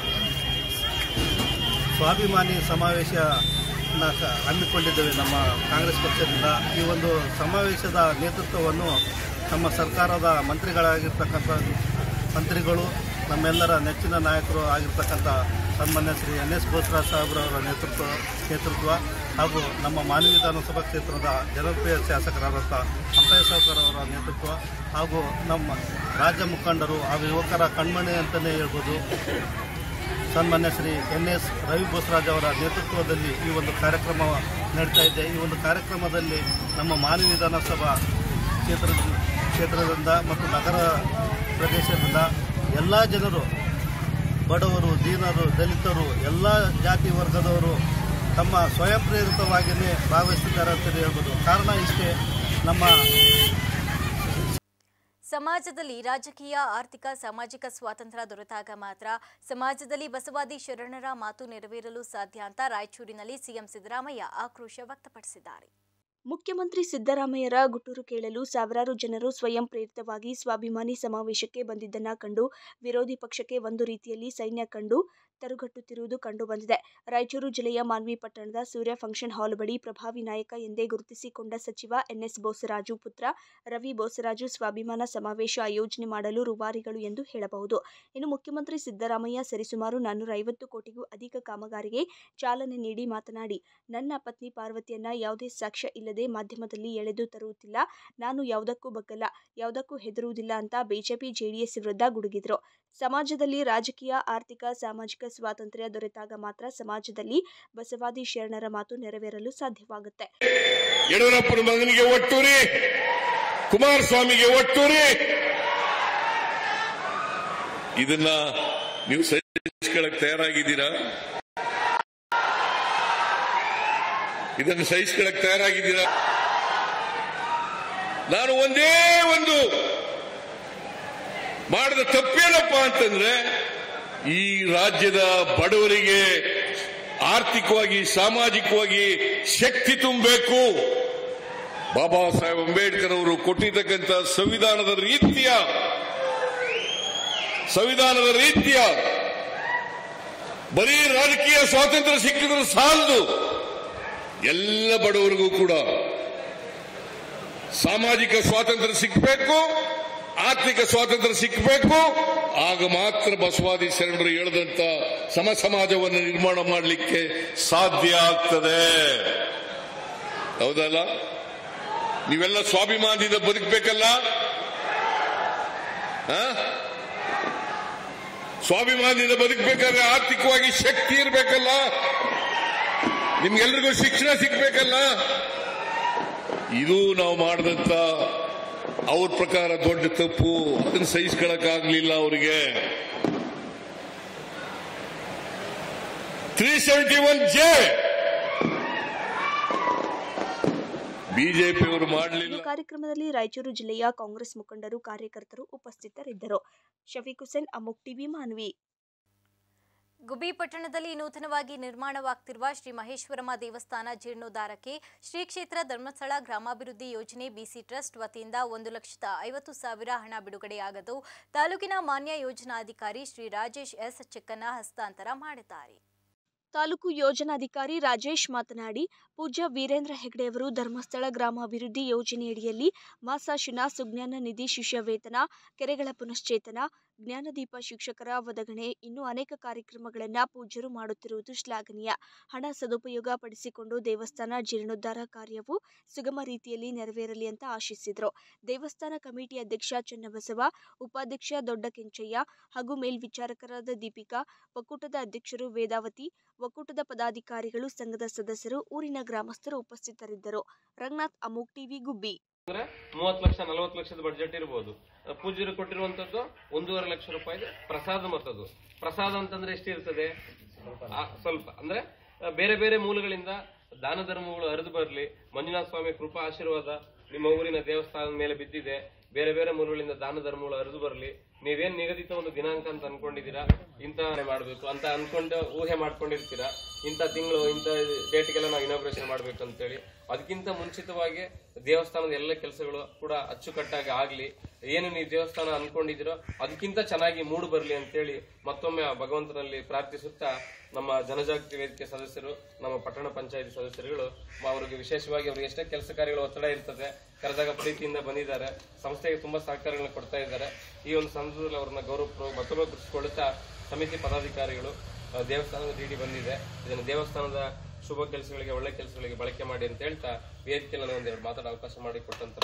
ಸ್ವಾಭಿಮಾನಿ ಸಮಾವೇಶ ಹಮ್ಮಿಕೊಂಡಿದ್ದೇವೆ ನಮ್ಮ ಕಾಂಗ್ರೆಸ್ ಪಕ್ಷದಿಂದ ಈ ಒಂದು ಸಮಾವೇಶದ ನೇತೃತ್ವವನ್ನು ನಮ್ಮ ಸರ್ಕಾರದ ಮಂತ್ರಿಗಳಾಗಿರ್ತಕ್ಕಂಥ ಮಂತ್ರಿಗಳು ನಮ್ಮೆಲ್ಲರ ನೆಚ್ಚಿನ ನಾಯಕರು ಆಗಿರ್ತಕ್ಕಂಥ ಸನ್ಮಾನ್ಯ ಶ್ರೀ ಎನ್ ಎಸ್ ಬೋಸರಾಜ್ ಸಾಹೇಬ್ರವರ ನೇತೃತ್ವ ನೇತೃತ್ವ ಹಾಗೂ ನಮ್ಮ ಮಾನವಿ ವಿಧಾನಸಭಾ ಕ್ಷೇತ್ರದ ಜನಪ್ರಿಯ ಶಾಸಕರಾದಂಥ ಅಂಬಯ್ಯ ಸಾವ್ಕರ್ ಅವರ ನೇತೃತ್ವ ಹಾಗೂ ನಮ್ಮ ರಾಜ್ಯ ಮುಖಂಡರು ಹಾಗೂ ಯುವಕರ ಕಣ್ಮಣಿ ಅಂತಲೇ ಹೇಳ್ಬೋದು ಸನ್ಮಾನ್ಯ ಶ್ರೀ ಎನ್ ಎಸ್ ರವಿ ಬೋಸರಾಜ್ ಅವರ ನೇತೃತ್ವದಲ್ಲಿ ಈ ಒಂದು ಕಾರ್ಯಕ್ರಮ ನಡೀತಾ ಇದೆ ಈ ಒಂದು ಕಾರ್ಯಕ್ರಮದಲ್ಲಿ ನಮ್ಮ ಮಾನವಿ ವಿಧಾನಸಭಾ ಕ್ಷೇತ್ರ ಕ್ಷೇತ್ರದಿಂದ ಮತ್ತು ನಗರ ಪ್ರದೇಶದಿಂದ ಎಲ್ಲ ಜನರು ಬಡವರು ದೀನರು ದಲಿತರು ಎಲ್ಲ ಜಾತಿ ವರ್ಗದವರು ತಮ್ಮ ಸ್ವಯಂ ಪ್ರೇರಿತವಾಗಿಯೇ ಭಾಗವಹಿಸಿದ್ದಾರೆ ಅಂತಲೇ ಹೇಳ್ಬೋದು ಕಾರಣ ಇಷ್ಟೇ ನಮ್ಮ ಸಮಾಜದಲ್ಲಿ ರಾಜಕೀಯ ಆರ್ಥಿಕ ಸಾಮಾಜಿಕ ಸ್ವಾತಂತ್ರ್ಯ ದೊರೆತಾಗ ಮಾತ್ರ ಸಮಾಜದಲ್ಲಿ ಬಸವಾದಿ ಶರಣರ ಮಾತು ನೆರವೇರಲು ಸಾಧ್ಯ ಅಂತ ರಾಯಚೂರಿನಲ್ಲಿ ಸಿಎಂ ಸಿದ್ದರಾಮಯ್ಯ ಆಕ್ರೋಶ ವ್ಯಕ್ತಪಡಿಸಿದ್ದಾರೆ ಮುಖ್ಯಮಂತ್ರಿ ಸಿದ್ದರಾಮಯ್ಯರ ಗುಟ್ಟೂರು ಕೇಳಲು ಸಾವಿರಾರು ಜನರು ಸ್ವಯಂ ಪ್ರೇರಿತವಾಗಿ ಸ್ವಾಭಿಮಾನಿ ಸಮಾವೇಶಕ್ಕೆ ಬಂದಿದ್ದನ್ನ ಕಂಡು ವಿರೋಧಿ ಪಕ್ಷಕ್ಕೆ ಒಂದು ರೀತಿಯಲ್ಲಿ ಸೈನ್ಯ ಕಂಡು ತರುಗಟ್ಟುತ್ತಿರುವುದು ಕಂಡುಬಂದಿದೆ ರಾಯಚೂರು ಜಿಲ್ಲೆಯ ಮಾನ್ವಿ ಪಟ್ಟಣದ ಸೂರ್ಯ ಫಂಕ್ಷನ್ ಹಾಲ್ ಬಳಿ ಪ್ರಭಾವಿ ನಾಯಕ ಎಂದೇ ಗುರುತಿಸಿಕೊಂಡ ಸಚಿವ ಎನ್ಎಸ್ ಬೋಸರಾಜು ಪುತ್ರ ರವಿ ಬೋಸರಾಜು ಸ್ವಾಭಿಮಾನ ಸಮಾವೇಶ ಆಯೋಜನೆ ಮಾಡಲು ರೂವಾರಿಗಳು ಎಂದು ಹೇಳಬಹುದು ಇನ್ನು ಮುಖ್ಯಮಂತ್ರಿ ಸಿದ್ದರಾಮಯ್ಯ ಸರಿಸುಮಾರು ನಾನ್ನೂರ ಐವತ್ತು ಕೋಟಿಗೂ ಅಧಿಕ ಕಾಮಗಾರಿಗೆ ಚಾಲನೆ ನೀಡಿ ಮಾತನಾಡಿ ನನ್ನ ಪತ್ನಿ ಪಾರ್ವತಿಯನ್ನ ಯಾವುದೇ ಸಾಕ್ಷ್ಯ ಇಲ್ಲದೆ ಮಾಧ್ಯಮದಲ್ಲಿ ಎಳೆದು ತರುವುದಿಲ್ಲ ನಾನು ಯಾವುದಕ್ಕೂ ಬಗ್ಗಲ್ಲ ಯಾವುದಕ್ಕೂ ಹೆದರುವುದಿಲ್ಲ ಅಂತ ಬಿಜೆಪಿ ಜೆಡಿಎಸ್ ವಿರುದ್ಧ ಗುಡುಗಿದ್ರು ಸಮಾಜದಲ್ಲಿ ರಾಜಕೀಯ ಆರ್ಥಿಕ ಸಾಮಾಜಿಕ ಸ್ವಾತಂತ್ರ್ಯ ದೊರೆತಾಗ ಮಾತ್ರ ಸಮಾಜದಲ್ಲಿ ಬಸವಾದಿ ಶರಣರ ಮಾತು ನೆರವೇರಲು ಸಾಧ್ಯವಾಗುತ್ತೆ ಯಡಿಯೂರಪ್ಪನ ಮಗನಿಗೆ ಒಟ್ಟೂರಿ ಕುಮಾರಸ್ವಾಮಿಗೆ ಒಟ್ಟೂರಿ ಇದನ್ನ ನೀವು ಸಹಿಸ್ಕೊಳ್ಳಕ್ ತಯಾರಾಗಿದ್ದೀರಾ ಇದನ್ನು ಸಹಿಸ್ಕೊಳ್ಳಕ್ ತಯಾರಾಗಿದ್ದೀರಾ ನಾನು ಒಂದೇ ಒಂದು ಮಾಡಿದ ತಪ್ಪೇನಪ್ಪ ಅಂತಂದ್ರೆ ಈ ರಾಜ್ಯದ ಬಡವರಿಗೆ ಆರ್ಥಿಕವಾಗಿ ಸಾಮಾಜಿಕವಾಗಿ ಶಕ್ತಿ ತುಂಬಬೇಕು ಬಾಬಾ ಸಾಹೇಬ್ ಅಂಬೇಡ್ಕರ್ ಅವರು ಕೊಟ್ಟಿರ್ತಕ್ಕಂಥ ಸಂವಿಧಾನದ ರೀತಿಯ ಸಂವಿಧಾನದ ರೀತಿಯ ಬರೀ ರಾಜಕೀಯ ಸ್ವಾತಂತ್ರ್ಯ ಸಿಕ್ಕಿದ್ರೆ ಸಾಲದು ಎಲ್ಲ ಬಡವರಿಗೂ ಕೂಡ ಸಾಮಾಜಿಕ ಸ್ವಾತಂತ್ರ್ಯ ಸಿಕ್ಕಬೇಕು ಆರ್ಥಿಕ ಸ್ವಾತಂತ್ರ್ಯ ಸಿಕ್ಕಬೇಕು ಆಗ ಮಾತ್ರ ಬಸವಾದಿ ಶರಣರು ಹೇಳಿದಂತ ಸಮ ಸಮಾಜವನ್ನು ನಿರ್ಮಾಣ ಮಾಡಲಿಕ್ಕೆ ಸಾಧ್ಯ ಆಗ್ತದೆ ಹೌದಲ್ಲ ನೀವೆಲ್ಲ ಸ್ವಾಭಿಮಾನದಿಂದ ಬದುಕಬೇಕಲ್ಲ ಸ್ವಾಭಿಮಾನದಿಂದ ಬದುಕಬೇಕಾದ್ರೆ ಆರ್ಥಿಕವಾಗಿ ಶಕ್ತಿ ಇರಬೇಕಲ್ಲ ನಿಮ್ಗೆಲ್ರಿಗೂ ಶಿಕ್ಷಣ ಸಿಗ್ಬೇಕಲ್ಲ ಇದು ನಾವು ಮಾಡಿದಂತ ಅವ್ರ ಪ್ರಕಾರ ದೊಡ್ಡ ತಪ್ಪು ಅದನ್ನು ಸಹಿಸ್ಕೊಳಕ್ಕಾಗ್ಲಿಲ್ಲ ಅವರಿಗೆ ತ್ರೀ ಸೆವೆಂಟಿ ಒನ್ ಜೆ ಬಿಜೆಪಿಯವರು ಮಾಡಲಿಲ್ಲ ಇನ್ನು ಕಾರ್ಯಕ್ರಮದಲ್ಲಿ ರಾಯಚೂರು ಜಿಲ್ಲೆಯ ಕಾಂಗ್ರೆಸ್ ಮುಖಂಡರು ಕಾರ್ಯಕರ್ತರು ಉಪಸ್ಥಿತರಿದ್ದರು ಶಫೀಕ್ ಹುಸೇನ್ ಅಮುಕ್ ಟಿವಿ ಮಾನ್ವಿ ಗುಬಿ ಪಟ್ಟಣದಲ್ಲಿ ನೂತನವಾಗಿ ನಿರ್ಮಾಣವಾಗ್ತಿರುವ ಶ್ರೀ ಮಹೇಶ್ವರಮ್ಮ ದೇವಸ್ಥಾನ ಜೀರ್ಣೋದ್ಧಾರಕ್ಕೆ ಶ್ರೀ ಕ್ಷೇತ್ರ ಧರ್ಮಸ್ಥಳ ಗ್ರಾಮಾಭಿವೃದ್ಧಿ ಯೋಜನೆ ಬಿಸಿ ಟ್ರಸ್ಟ್ ವತಿಯಿಂದ ಒಂದು ಲಕ್ಷದ ಐವತ್ತು ಸಾವಿರ ಹಣ ಬಿಡುಗಡೆಯಾಗದು ತಾಲೂಕಿನ ಮಾನ್ಯ ಯೋಜನಾಧಿಕಾರಿ ಶ್ರೀ ರಾಜೇಶ್ ಎಸ್ ಚೆಕ್ಕನ್ನ ಹಸ್ತಾಂತರ ಮಾಡಿದ್ದಾರೆ ತಾಲೂಕು ಯೋಜನಾಧಿಕಾರಿ ರಾಜೇಶ್ ಮಾತನಾಡಿ ಪೂಜ್ಯ ವೀರೇಂದ್ರ ಹೆಗ್ಡೆಯವರು ಧರ್ಮಸ್ಥಳ ಗ್ರಾಮಾಭಿವೃದ್ಧಿ ಯೋಜನೆಯಡಿಯಲ್ಲಿ ಮಾಸಾಶಿನ ಸುಜ್ಞಾನ ನಿಧಿ ಶಿಷ್ಯ ವೇತನ ಕೆರೆಗಳ ಪುನಶ್ಚೇತನ ಜ್ಞಾನದೀಪ ಶಿಕ್ಷಕರ ವದಗಣೆ ಇನ್ನೂ ಅನೇಕ ಕಾರ್ಯಕ್ರಮಗಳನ್ನು ಪೂಜ್ಯರು ಮಾಡುತ್ತಿರುವುದು ಶ್ಲಾಘನೀಯ ಹಣ ಸದುಪಯೋಗ ಪಡಿಸಿಕೊಂಡು ದೇವಸ್ಥಾನ ಜೀರ್ಣೋದ್ಧಾರ ಕಾರ್ಯವು ಸುಗಮ ರೀತಿಯಲ್ಲಿ ನೆರವೇರಲಿ ಅಂತ ಆಶಿಸಿದರು ದೇವಸ್ಥಾನ ಕಮಿಟಿ ಅಧ್ಯಕ್ಷ ಚನ್ನಬಸವ ಉಪಾಧ್ಯಕ್ಷ ದೊಡ್ಡ ಕೆಂಚಯ್ಯ ಹಾಗೂ ಮೇಲ್ವಿಚಾರಕರಾದ ದೀಪಿಕಾ ಒಕ್ಕೂಟದ ಅಧ್ಯಕ್ಷರು ವೇದಾವತಿ ಒಕ್ಕೂಟದ ಪದಾಧಿಕಾರಿಗಳು ಸಂಘದ ಸದಸ್ಯರು ಊರಿನ ಗ್ರಾಮಸ್ಥರು ಉಪಸ್ಥಿತರಿದ್ದರು ರಂಗನಾಥ್ ಅಮೋಕ್ ಟಿವಿ ಗುಬ್ಬಿ ಅಂದ್ರೆ ಮೂವತ್ತು ಲಕ್ಷ ನಲವತ್ತು ಲಕ್ಷದ ಬಡ್ಜೆಟ್ ಇರ್ಬೋದು ಅಹ್ ಪೂಜ್ಯರು ಕೊಟ್ಟಿರುವಂತದ್ದು ಒಂದೂವರೆ ಲಕ್ಷ ರೂಪಾಯಿ ಪ್ರಸಾದ ಮೊತ್ತದ್ದು ಪ್ರಸಾದ ಅಂತಂದ್ರೆ ಎಷ್ಟಿರ್ತದೆ ಆ, ಸ್ವಲ್ಪ ಅಂದ್ರೆ ಅಹ್ ಬೇರೆ ಬೇರೆ ಮೂಲಗಳಿಂದ ದಾನ ಧರ್ಮಗಳು ಹರಿದು ಬರಲಿ ಮಂಜುನಾಥ ಸ್ವಾಮಿ ಕೃಪಾ ಆಶೀರ್ವಾದ ನಿಮ್ಮ ಊರಿನ ದೇವಸ್ಥಾನದ ಮೇಲೆ ಬಿದ್ದಿದೆ ಬೇರೆ ಬೇರೆ ಮೂಲಗಳಿಂದ ದಾನ ಧರ್ಮಗಳು ಹರಿದು ಬರಲಿ ನೀವೇನ್ ನಿಗದಿತ ಒಂದು ದಿನಾಂಕ ಅಂತ ಅನ್ಕೊಂಡಿದ್ದೀರಾ ಇಂಥ ಮಾಡಬೇಕು ಅಂತ ಅನ್ಕೊಂಡು ಊಹೆ ಮಾಡ್ಕೊಂಡಿರ್ತೀರಾ ಇಂಥ ತಿಂಗಳು ಇಂಥ ಡೇಟ್ಗೆಲ್ಲ ನಾವು ಇನಾಗ್ರೇಷನ್ ಮಾಡ್ಬೇಕು ಅಂತೇಳಿ ಅದಕ್ಕಿಂತ ಮುಂಚಿತವಾಗಿ ದೇವಸ್ಥಾನದ ಎಲ್ಲ ಕೆಲಸಗಳು ಕೂಡ ಅಚ್ಚುಕಟ್ಟಾಗಿ ಆಗ್ಲಿ ಏನು ನೀವು ದೇವಸ್ಥಾನ ಅನ್ಕೊಂಡಿದ್ದೀರೋ ಅದಕ್ಕಿಂತ ಚೆನ್ನಾಗಿ ಮೂಡು ಬರಲಿ ಅಂತೇಳಿ ಮತ್ತೊಮ್ಮೆ ಆ ಭಗವಂತನಲ್ಲಿ ಪ್ರಾರ್ಥಿಸುತ್ತಾ ನಮ್ಮ ಜನಜಾಗೃತಿ ವೇದಿಕೆ ಸದಸ್ಯರು ನಮ್ಮ ಪಟ್ಟಣ ಪಂಚಾಯತಿ ಸದಸ್ಯರುಗಳು ಮ- ಅವರಿಗೆ ವಿಶೇಷವಾಗಿ ಅವರಿಗೆ ಎಷ್ಟೇ ಕೆಲಸ ಕಾರ್ಯಗಳ ಒತ್ತಡ ಇರ್ತದೆ ಕರೆದಾಗ ಪ್ರೀತಿಯಿಂದ ಬಂದಿದ್ದಾರೆ ಸಂಸ್ಥೆಗೆ ತುಂಬಾ ಸಹಕಾರಗಳನ್ನ ಕೊಡ್ತಾ ಇದ್ದಾರೆ ಈ ಒಂದು ಸಂದರ್ಭದಲ್ಲಿ ಅವ್ರನ್ನ ಗೌರವ ಮತ್ತೊಮ್ಮೆ ಗುರುತಿಸಿಕೊಳ್ಳುತ್ತಾ ಸಮಿತಿ ಪದಾಧಿಕಾರಿಗಳು ಆ, ದೇವಸ್ಥಾನದ ಡಿಡಿ ಬಂದಿದೆ ಇದನ್ನು ದೇವಸ್ಥಾನದ ಶುಭ ಕೆಲಸಗಳಿಗೆ ಒಳ್ಳೆ ಕೆಲಸಗಳಿಗೆ ಬಳಕೆ ಮಾಡಿ ಅಂತ ಹೇಳ್ತಾ ವೇದಿಕೆಯಲ್ಲಿ ನನಗೆ ಒಂದೆರಡು ಮಾತಾಡೋ ಅವಕಾಶ ಮಾಡಿ ಕೊಟ್ಟಂತ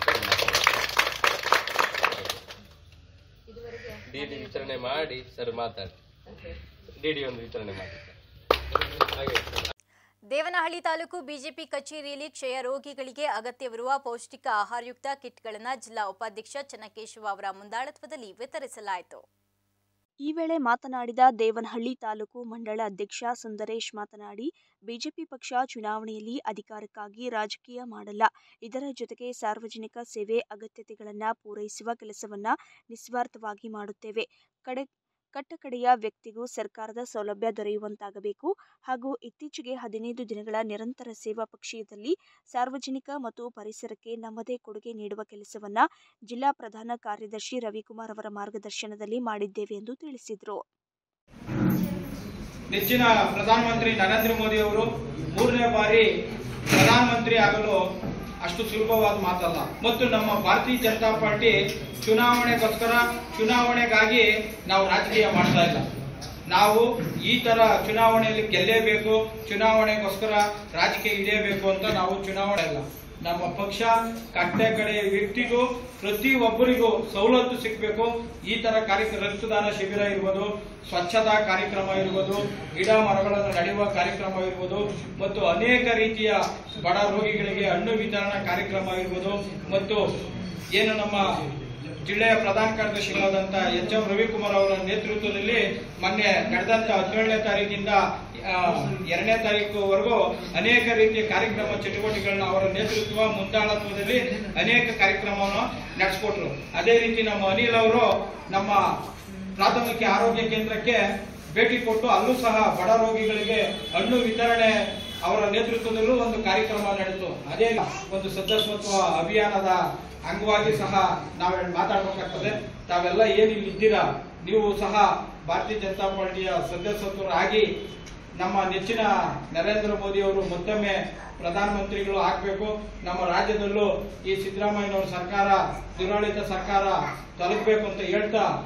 ಡಿಡಿ ವಿತರಣೆ ಮಾಡಿ ಸರ್ ಮಾತಾಡಿ ಡಿಡಿ ಒಂದು ವಿತರಣೆ ಮಾಡಿ ಹಾಗೆ ದೇವನಹಳ್ಳಿ ತಾಲೂಕು ಬಿಜೆಪಿ ಕಚೇರಿಯಲ್ಲಿ ಕ್ಷಯ ರೋಗಿಗಳಿಗೆ ಅಗತ್ಯವಿರುವ ಪೌಷ್ಟಿಕ ಆಹಾರಯುಕ್ತ ಕಿಟ್ಗಳನ್ನು ಜಿಲ್ಲಾ ಉಪಾಧ್ಯಕ್ಷ ಚನ್ನಕೇಶವ ಅವರ ಮುಂದಾಳತ್ವದಲ್ಲಿ ವಿತರಿಸಲಾಯಿತು ಈ ವೇಳೆ ಮಾತನಾಡಿದ ದೇವನಹಳ್ಳಿ ತಾಲೂಕು ಮಂಡಳ ಅಧ್ಯಕ್ಷ ಸುಂದರೇಶ್ ಮಾತನಾಡಿ ಬಿಜೆಪಿ ಪಕ್ಷ ಚುನಾವಣೆಯಲ್ಲಿ ಅಧಿಕಾರಕ್ಕಾಗಿ ರಾಜಕೀಯ ಮಾಡಲ್ಲ ಇದರ ಜೊತೆಗೆ ಸಾರ್ವಜನಿಕ ಸೇವೆ ಅಗತ್ಯತೆಗಳನ್ನು ಪೂರೈಸುವ ಕೆಲಸವನ್ನ ನಿಸ್ವಾರ್ಥವಾಗಿ ಮಾಡುತ್ತೇವೆ ಕಡೆ ಕಟ್ಟಕಡೆಯ ವ್ಯಕ್ತಿಗೂ ಸರ್ಕಾರದ ಸೌಲಭ್ಯ ದೊರೆಯುವಂತಾಗಬೇಕು ಹಾಗೂ ಇತ್ತೀಚೆಗೆ ಹದಿನೈದು ದಿನಗಳ ನಿರಂತರ ಸೇವಾ ಪಕ್ಷೀಯದಲ್ಲಿ ಸಾರ್ವಜನಿಕ ಮತ್ತು ಪರಿಸರಕ್ಕೆ ನಮ್ಮದೇ ಕೊಡುಗೆ ನೀಡುವ ಕೆಲಸವನ್ನ ಜಿಲ್ಲಾ ಪ್ರಧಾನ ಕಾರ್ಯದರ್ಶಿ ರವಿಕುಮಾರ್ ಅವರ ಮಾರ್ಗದರ್ಶನದಲ್ಲಿ ಮಾಡಿದ್ದೇವೆ ಎಂದು ತಿಳಿಸಿದರು ನೆಚ್ಚಿನ ಪ್ರಧಾನಮಂತ್ರಿ ನರೇಂದ್ರ ಮೋದಿ ಅವರು ಮೂರನೇ ಬಾರಿ ಪ್ರಧಾನಮಂತ್ರಿ ಆಗಲು ಅಷ್ಟು ಸುಲಭವಾದ ಮಾತಲ್ಲ ಮತ್ತು ನಮ್ಮ ಭಾರತೀಯ ಜನತಾ ಪಾರ್ಟಿ ಚುನಾವಣೆಗೋಸ್ಕರ ಚುನಾವಣೆಗಾಗಿ ನಾವು ರಾಜಕೀಯ ಮಾಡ್ತಾ ಇಲ್ಲ ನಾವು ಈ ತರ ಚುನಾವಣೆಯಲ್ಲಿ ಗೆಲ್ಲೇಬೇಕು ಚುನಾವಣೆಗೋಸ್ಕರ ರಾಜಕೀಯ ಇಡೇಬೇಕು ಅಂತ ನಾವು ಚುನಾವಣೆ ಇಲ್ಲ ನಮ್ಮ ಪಕ್ಷ ಕಟ್ಟೆ ಕಡೆ ವ್ಯಕ್ತಿಗೂ ಪ್ರತಿ ಒಬ್ಬರಿಗೂ ಸವಲತ್ತು ಸಿಗಬೇಕು ಈ ತರ ಕಾರ್ಯಕ್ರಮ ರಕ್ತದಾನ ಶಿಬಿರ ಇರ್ಬೋದು ಸ್ವಚ್ಛತಾ ಕಾರ್ಯಕ್ರಮ ಇರ್ಬೋದು ಗಿಡ ಮರಗಳನ್ನು ನಡೆಯುವ ಕಾರ್ಯಕ್ರಮ ಇರ್ಬೋದು ಮತ್ತು ಅನೇಕ ರೀತಿಯ ಬಡ ರೋಗಿಗಳಿಗೆ ಹಣ್ಣು ವಿತರಣಾ ಕಾರ್ಯಕ್ರಮ ಇರ್ಬೋದು ಮತ್ತು ಏನು ನಮ್ಮ ಜಿಲ್ಲೆಯ ಪ್ರಧಾನ ಕಾರ್ಯದರ್ಶಿಗಳಾದಂಥ ಎಚ್ ಎಂ ರವಿಕುಮಾರ್ ಅವರ ನೇತೃತ್ವದಲ್ಲಿ ಮೊನ್ನೆ ನಡೆದಂತ ಹದಿನೇಳನೇ ತಾರೀಕಿಂದ ಆ, ಎರಡನೇ ತಾರೀಕುವರೆಗೂ ಅನೇಕ ರೀತಿಯ ಕಾರ್ಯಕ್ರಮ ಚಟುವಟಿಕೆಗಳನ್ನ ಅವರ ನೇತೃತ್ವ ಮುಂದಾಳತ್ವದಲ್ಲಿ ಅನೇಕ ಕಾರ್ಯಕ್ರಮವನ್ನು ನಡೆಸಿಕೊಟ್ರು ಅದೇ ರೀತಿ ನಮ್ಮ ಅನಿಲ್ ಅವರು ನಮ್ಮ ಪ್ರಾಥಮಿಕ ಆರೋಗ್ಯ ಕೇಂದ್ರಕ್ಕೆ ಭೇಟಿ ಕೊಟ್ಟು ಅಲ್ಲೂ ಸಹ ಬಡ ರೋಗಿಗಳಿಗೆ ಹಣ್ಣು ವಿತರಣೆ ಅವರ ನೇತೃತ್ವದಲ್ಲೂ ಒಂದು ಕಾರ್ಯಕ್ರಮ ನಡೆಯಿತು ಅದೇ ಒಂದು ಸದಸ್ಯತ್ವ ಅಭಿಯಾನದ ಅಂಗವಾಗಿ ಸಹ ನಾವು ಮಾತಾಡಬೇಕಾಗ್ತದೆ ತಾವೆಲ್ಲ ಏನು ಇಲ್ಲಿ ಇದ್ದೀರಾ ನೀವು ಸಹ ಭಾರತೀಯ ಜನತಾ ಪಾರ್ಟಿಯ ಸದಸ್ಯತ್ವರಾಗಿ ನಮ್ಮ ನೆಚ್ಚಿನ ನರೇಂದ್ರ ಮೋದಿ ಅವರು ಮತ್ತೊಮ್ಮೆ ಪ್ರಧಾನಮಂತ್ರಿಗಳು ಆಗಬೇಕು ನಮ್ಮ ರಾಜ್ಯದಲ್ಲೂ ಈ ಸಿದ್ದರಾಮಯ್ಯನವರ ಸರ್ಕಾರ ದುರಾಳಿತ ಸರ್ಕಾರ ತಲುಪಬೇಕು ಅಂತ ಹೇಳ್ತಾ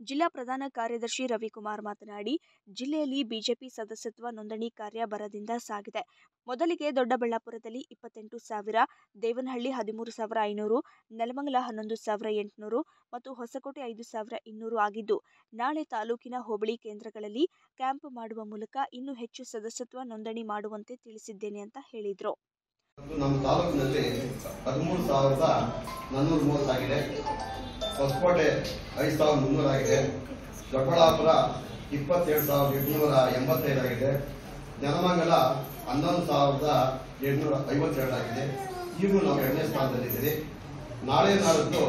ಜಿಲ್ಲಾ ಪ್ರಧಾನ ಕಾರ್ಯದರ್ಶಿ ರವಿಕುಮಾರ್ ಮಾತನಾಡಿ ಜಿಲ್ಲೆಯಲ್ಲಿ ಬಿಜೆಪಿ ಸದಸ್ಯತ್ವ ನೋಂದಣಿ ಕಾರ್ಯ ಬರದಿಂದ ಸಾಗಿದೆ ಮೊದಲಿಗೆ ದೊಡ್ಡಬಳ್ಳಾಪುರದಲ್ಲಿ ಇಪ್ಪತ್ತೆಂಟು ಸಾವಿರ ದೇವನಹಳ್ಳಿ ಹದಿಮೂರು ಸಾವಿರ ಐನೂರು ನೆಲಮಂಗಲ ಹನ್ನೊಂದು ಸಾವಿರ ಎಂಟುನೂರು ಮತ್ತು ಹೊಸಕೋಟೆ ಐದು ಸಾವಿರ ಇನ್ನೂರು ಆಗಿದ್ದು ನಾಳೆ ತಾಲೂಕಿನ ಹೋಬಳಿ ಕೇಂದ್ರಗಳಲ್ಲಿ ಕ್ಯಾಂಪ್ ಮಾಡುವ ಮೂಲಕ ಇನ್ನೂ ಹೆಚ್ಚು ಸದಸ್ಯತ್ವ ನೋಂದಣಿ ಮಾಡುವಂತೆ ತಿಳಿಸಿದ್ದೇನೆ ಅಂತ ಹೇಳಿದರು ನಮ್ಮ ತಾಲೂಕಿನಲ್ಲಿ ಹದಿಮೂರು ಸಾವಿರದ ನಾನ್ನೂರ ಮೂವತ್ತಾಗಿದೆ ಹೊಸಕೋಟೆ ಐದು ಸಾವಿರದ ಮುನ್ನೂರಾಗಿದೆ ದೊಡ್ಡಬಳ್ಳಾಪುರ ಇಪ್ಪತ್ತೇಳು ಸಾವಿರದ ಎಂಟುನೂರ ಎಂಬತ್ತೈದಾಗಿದೆ ನೆಲಮಂಗಲ ಹನ್ನೊಂದು ಸಾವಿರದ ಎಂಟುನೂರ ಐವತ್ತೆರಡಾಗಿದೆ ಈಗೂ ನಾವು ಎರಡನೇ ಸ್ಥಾನದಲ್ಲಿದ್ದೀರಿ ನಾಳೆ ನಾಳಿದ್ದು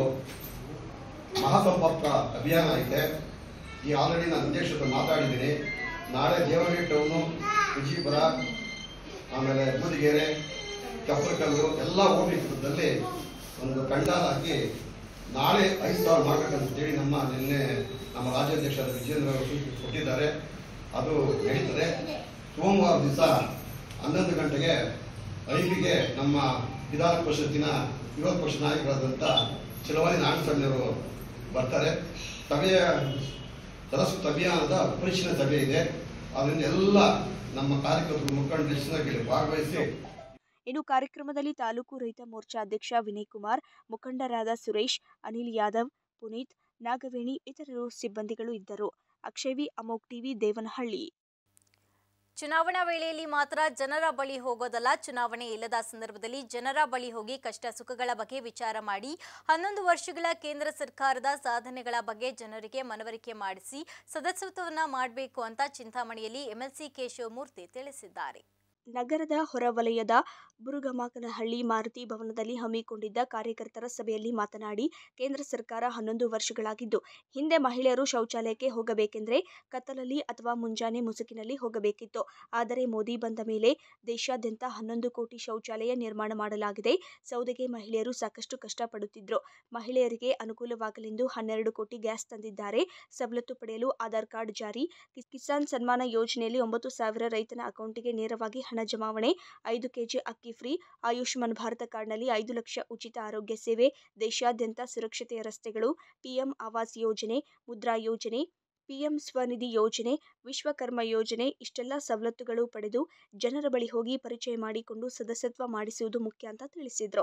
ಮಹಾಸಂಪರ್ಕ ಅಭಿಯಾನ ಐತೆ ಈ ಆಲ್ರೆಡಿ ನಾನು ಅಧ್ಯಕ್ಷತೆ ಮಾತಾಡಿದ್ದೀನಿ ನಾಳೆ ದೇವನಹಳ್ಳಿ ಟೌನು ವಿಜಯಪುರ ಆಮೇಲೆ ಬೂದಿಗೆರೆ ಕಪ್ಪರಕಲ್ಲು ಎಲ್ಲ ಹೋಗ್ಲಿಕ್ಕೆ ಒಂದು ಕಂಡಾಲ ಹಾಕಿ ನಾಳೆ ಐದು ಸಾವಿರ ಮಾಡ್ಬೇಕಂತೇಳಿ ನಮ್ಮ ನಿನ್ನೆ ನಮ್ಮ ರಾಜ್ಯಾಧ್ಯಕ್ಷರಾದ ವಿಜೇಂದ್ರ ಅವರು ಸೂಚನೆ ಕೊಟ್ಟಿದ್ದಾರೆ ಅದು ನಡೀತದೆ ಸೋಮವಾರ ದಿವಸ ಹನ್ನೊಂದು ಗಂಟೆಗೆ ಐದಿಗೆ ನಮ್ಮ ವಿಧಾನ ಪರಿಷತ್ತಿನ ವಿರೋಧ ಪಕ್ಷ ನಾಯಕರಾದಂಥ ಚಿಲವಾಲಿ ನಾರಾಯಣಸ್ವಾಮಿಯವರು ಬರ್ತಾರೆ ಸಭೆಯ ಸರಸ್ವತ ಅಭಿಯಾನದ ಪರಿಶೀಲನೆ ಸಭೆ ಇದೆ ಅದರಿಂದ ಎಲ್ಲ ನಮ್ಮ ಕಾರ್ಯಕರ್ತರು ಮುಖಂಡರು ಹೆಚ್ಚಿನ ಭಾಗವಹಿಸಿ ಇನ್ನು ಕಾರ್ಯಕ್ರಮದಲ್ಲಿ ತಾಲೂಕು ರೈತ ಮೋರ್ಚಾ ಅಧ್ಯಕ್ಷ ವಿನಯ್ ಕುಮಾರ್ ಮುಖಂಡರಾದ ಸುರೇಶ್ ಅನಿಲ್ ಯಾದವ್ ಪುನೀತ್ ನಾಗವೇಣಿ ಇತರರು ಸಿಬ್ಬಂದಿಗಳು ಇದ್ದರು ಅಕ್ಷಯವಿ ಅಮೋಕ್ ಟಿವಿ ದೇವನಹಳ್ಳಿ ಚುನಾವಣಾ ವೇಳೆಯಲ್ಲಿ ಮಾತ್ರ ಜನರ ಬಳಿ ಹೋಗೋದಲ್ಲ ಚುನಾವಣೆ ಇಲ್ಲದ ಸಂದರ್ಭದಲ್ಲಿ ಜನರ ಬಳಿ ಹೋಗಿ ಕಷ್ಟ ಸುಖಗಳ ಬಗ್ಗೆ ವಿಚಾರ ಮಾಡಿ ಹನ್ನೊಂದು ವರ್ಷಗಳ ಕೇಂದ್ರ ಸರ್ಕಾರದ ಸಾಧನೆಗಳ ಬಗ್ಗೆ ಜನರಿಗೆ ಮನವರಿಕೆ ಮಾಡಿಸಿ ಸದಸ್ಯತ್ವವನ್ನು ಮಾಡಬೇಕು ಅಂತ ಚಿಂತಾಮಣಿಯಲ್ಲಿ ಎಂಎಲ್ಸಿ ಕೆ ಶಿವಮೂರ್ತಿ ತಿಳಿಸಿದ್ದಾರೆ ನಗರದ ಹೊರವಲಯದ ಬುರುಗಮಾಕನಹಳ್ಳಿ ಮಾರುತಿ ಭವನದಲ್ಲಿ ಹಮ್ಮಿಕೊಂಡಿದ್ದ ಕಾರ್ಯಕರ್ತರ ಸಭೆಯಲ್ಲಿ ಮಾತನಾಡಿ ಕೇಂದ್ರ ಸರ್ಕಾರ ಹನ್ನೊಂದು ವರ್ಷಗಳಾಗಿದ್ದು ಹಿಂದೆ ಮಹಿಳೆಯರು ಶೌಚಾಲಯಕ್ಕೆ ಹೋಗಬೇಕೆಂದರೆ ಕತ್ತಲಲ್ಲಿ ಅಥವಾ ಮುಂಜಾನೆ ಮುಸುಕಿನಲ್ಲಿ ಹೋಗಬೇಕಿತ್ತು ಆದರೆ ಮೋದಿ ಬಂದ ಮೇಲೆ ದೇಶಾದ್ಯಂತ ಹನ್ನೊಂದು ಕೋಟಿ ಶೌಚಾಲಯ ನಿರ್ಮಾಣ ಮಾಡಲಾಗಿದೆ ಸೌದೆಗೆ ಮಹಿಳೆಯರು ಸಾಕಷ್ಟು ಕಷ್ಟಪಡುತ್ತಿದ್ರು ಮಹಿಳೆಯರಿಗೆ ಅನುಕೂಲವಾಗಲೆಂದು ಹನ್ನೆರಡು ಕೋಟಿ ಗ್ಯಾಸ್ ತಂದಿದ್ದಾರೆ ಸವಲತ್ತು ಪಡೆಯಲು ಆಧಾರ್ ಕಾರ್ಡ್ ಜಾರಿ ಕಿ- ಕಿಸಾನ್ ಸನ್ಮಾನ ಯೋಜನೆಯಲ್ಲಿ ಒಂಬತ್ತು ಸಾವಿರ ರೈತನ ಅಕೌಂಟಿಗೆ ನೇರವಾಗಿ ಹಣ ಜಮಾವಣೆ ಐದು ಕೆಜಿ ಅಕ್ಕಿ ಫ್ರೀ ಆಯುಷ್ಮಾನ್ ಭಾರತ ಕಾರ್ಡ್ನಲ್ಲಿ ಐದು ಲಕ್ಷ ಉಚಿತ ಆರೋಗ್ಯ ಸೇವೆ ದೇಶಾದ್ಯಂತ ಸುರಕ್ಷತೆಯ ರಸ್ತೆಗಳು ಪಿಎಂ ಆವಾಸ್ ಯೋಜನೆ ಮುದ್ರಾ ಯೋಜನೆ ಪಿಎಂ ಸ್ವನಿಧಿ ಯೋಜನೆ ವಿಶ್ವಕರ್ಮ ಯೋಜನೆ ಇಷ್ಟೆಲ್ಲ ಸವಲತ್ತುಗಳು ಪಡೆದು ಜನರ ಬಳಿ ಹೋಗಿ ಪರಿಚಯ ಮಾಡಿಕೊಂಡು ಸದಸ್ಯತ್ವ ಮಾಡಿಸುವುದು ಮುಖ್ಯ ಅಂತ ತಿಳಿಸಿದರು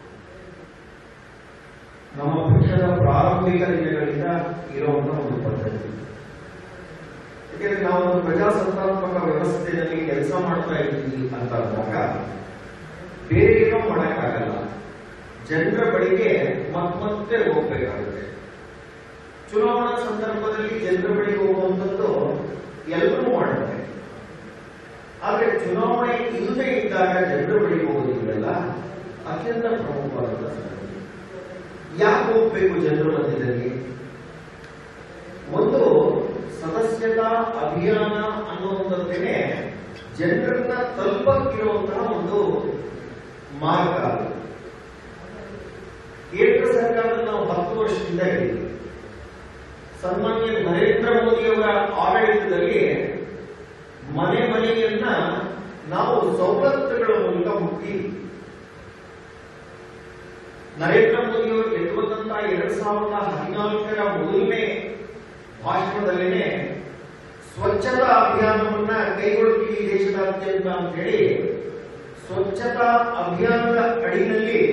ನಮ್ಮ ಪಕ್ಷದ ಪ್ರಾರಂಭಿಕ ದಿನಗಳಿಂದ ಇರುವಂತ ಒಂದು ಪದ್ಧತಿ ಯಾಕೆಂದ್ರೆ ನಾವು ಒಂದು ಪ್ರಜಾಸತ್ತಾತ್ಮಕ ವ್ಯವಸ್ಥೆಯಲ್ಲಿ ಕೆಲಸ ಮಾಡ್ತಾ ಇದ್ದೀವಿ ಅಂತ ಅಂದಾಗ ಬೇರೆ ಏನೋ ಮಾಡಕ್ಕಾಗಲ್ಲ ಜನರ ಬಳಿಗೆ ಮತ್ತೆ ಹೋಗ್ಬೇಕಾಗುತ್ತೆ ಚುನಾವಣಾ ಸಂದರ್ಭದಲ್ಲಿ ಜನರ ಬಳಿಗೆ ಹೋಗುವಂಥದ್ದು ಎಲ್ಲರೂ ಮಾಡುತ್ತೆ ಆದ್ರೆ ಚುನಾವಣೆ ಇಲ್ಲದೆ ಇದ್ದಾಗ ಜನರ ಬಳಿಗೆ ಹೋಗೋದಿಲ್ಲ ಅತ್ಯಂತ ಪ್ರಮುಖವಾದ ಸಂಗತಿ ಯಾಕೆ ಹೋಗ್ಬೇಕು ಜನರ ಮಧ್ಯದಲ್ಲಿ ಒಂದು ಸದಸ್ಯತಾ ಅಭಿಯಾನ ಅನ್ನುವಂಥದ್ದೇನೆ ಜನರನ್ನ ತಲುಪಕ್ಕಿರುವಂತಹ ಒಂದು ಮಾರ್ಗ ಅದು. ಕೇಂದ್ರ ಸರ್ಕಾರದ ನಾವು ಹತ್ತು ವರ್ಷದಿಂದ ಇದ್ದೀವಿ ಸನ್ಮಾನ್ಯ ನರೇಂದ್ರ ಮೋದಿ ಅವರ ಆಡಳಿತದಲ್ಲಿ ಮನೆ ಮನೆಯನ್ನ ನಾವು ಸವಲತ್ತುಗಳ ಮೂಲಕ ಮುಟ್ತೀವಿ ನರೇಂದ್ರ ಮೋದಿ ಅವರು ಗೆಲ್ಲುವಂತಹ ಎರಡ್ ಸಾವಿರದ ಹದಿನಾಲ್ಕರ ಮೊದಲನೇ ಭಾಷಣದಲ್ಲಿನೇ ಸ್ವಚ್ಛತಾ ಅಭಿಯಾನವನ್ನ ಕೈಗೊಳ್ಳುತ್ತೀವಿ ದೇಶದಾದ್ಯಂತ ಅಂತ ಹೇಳಿ ಸ್ವಚ್ಛತಾ ಅಭಿಯಾನದ ಅಡಿಯಲ್ಲಿ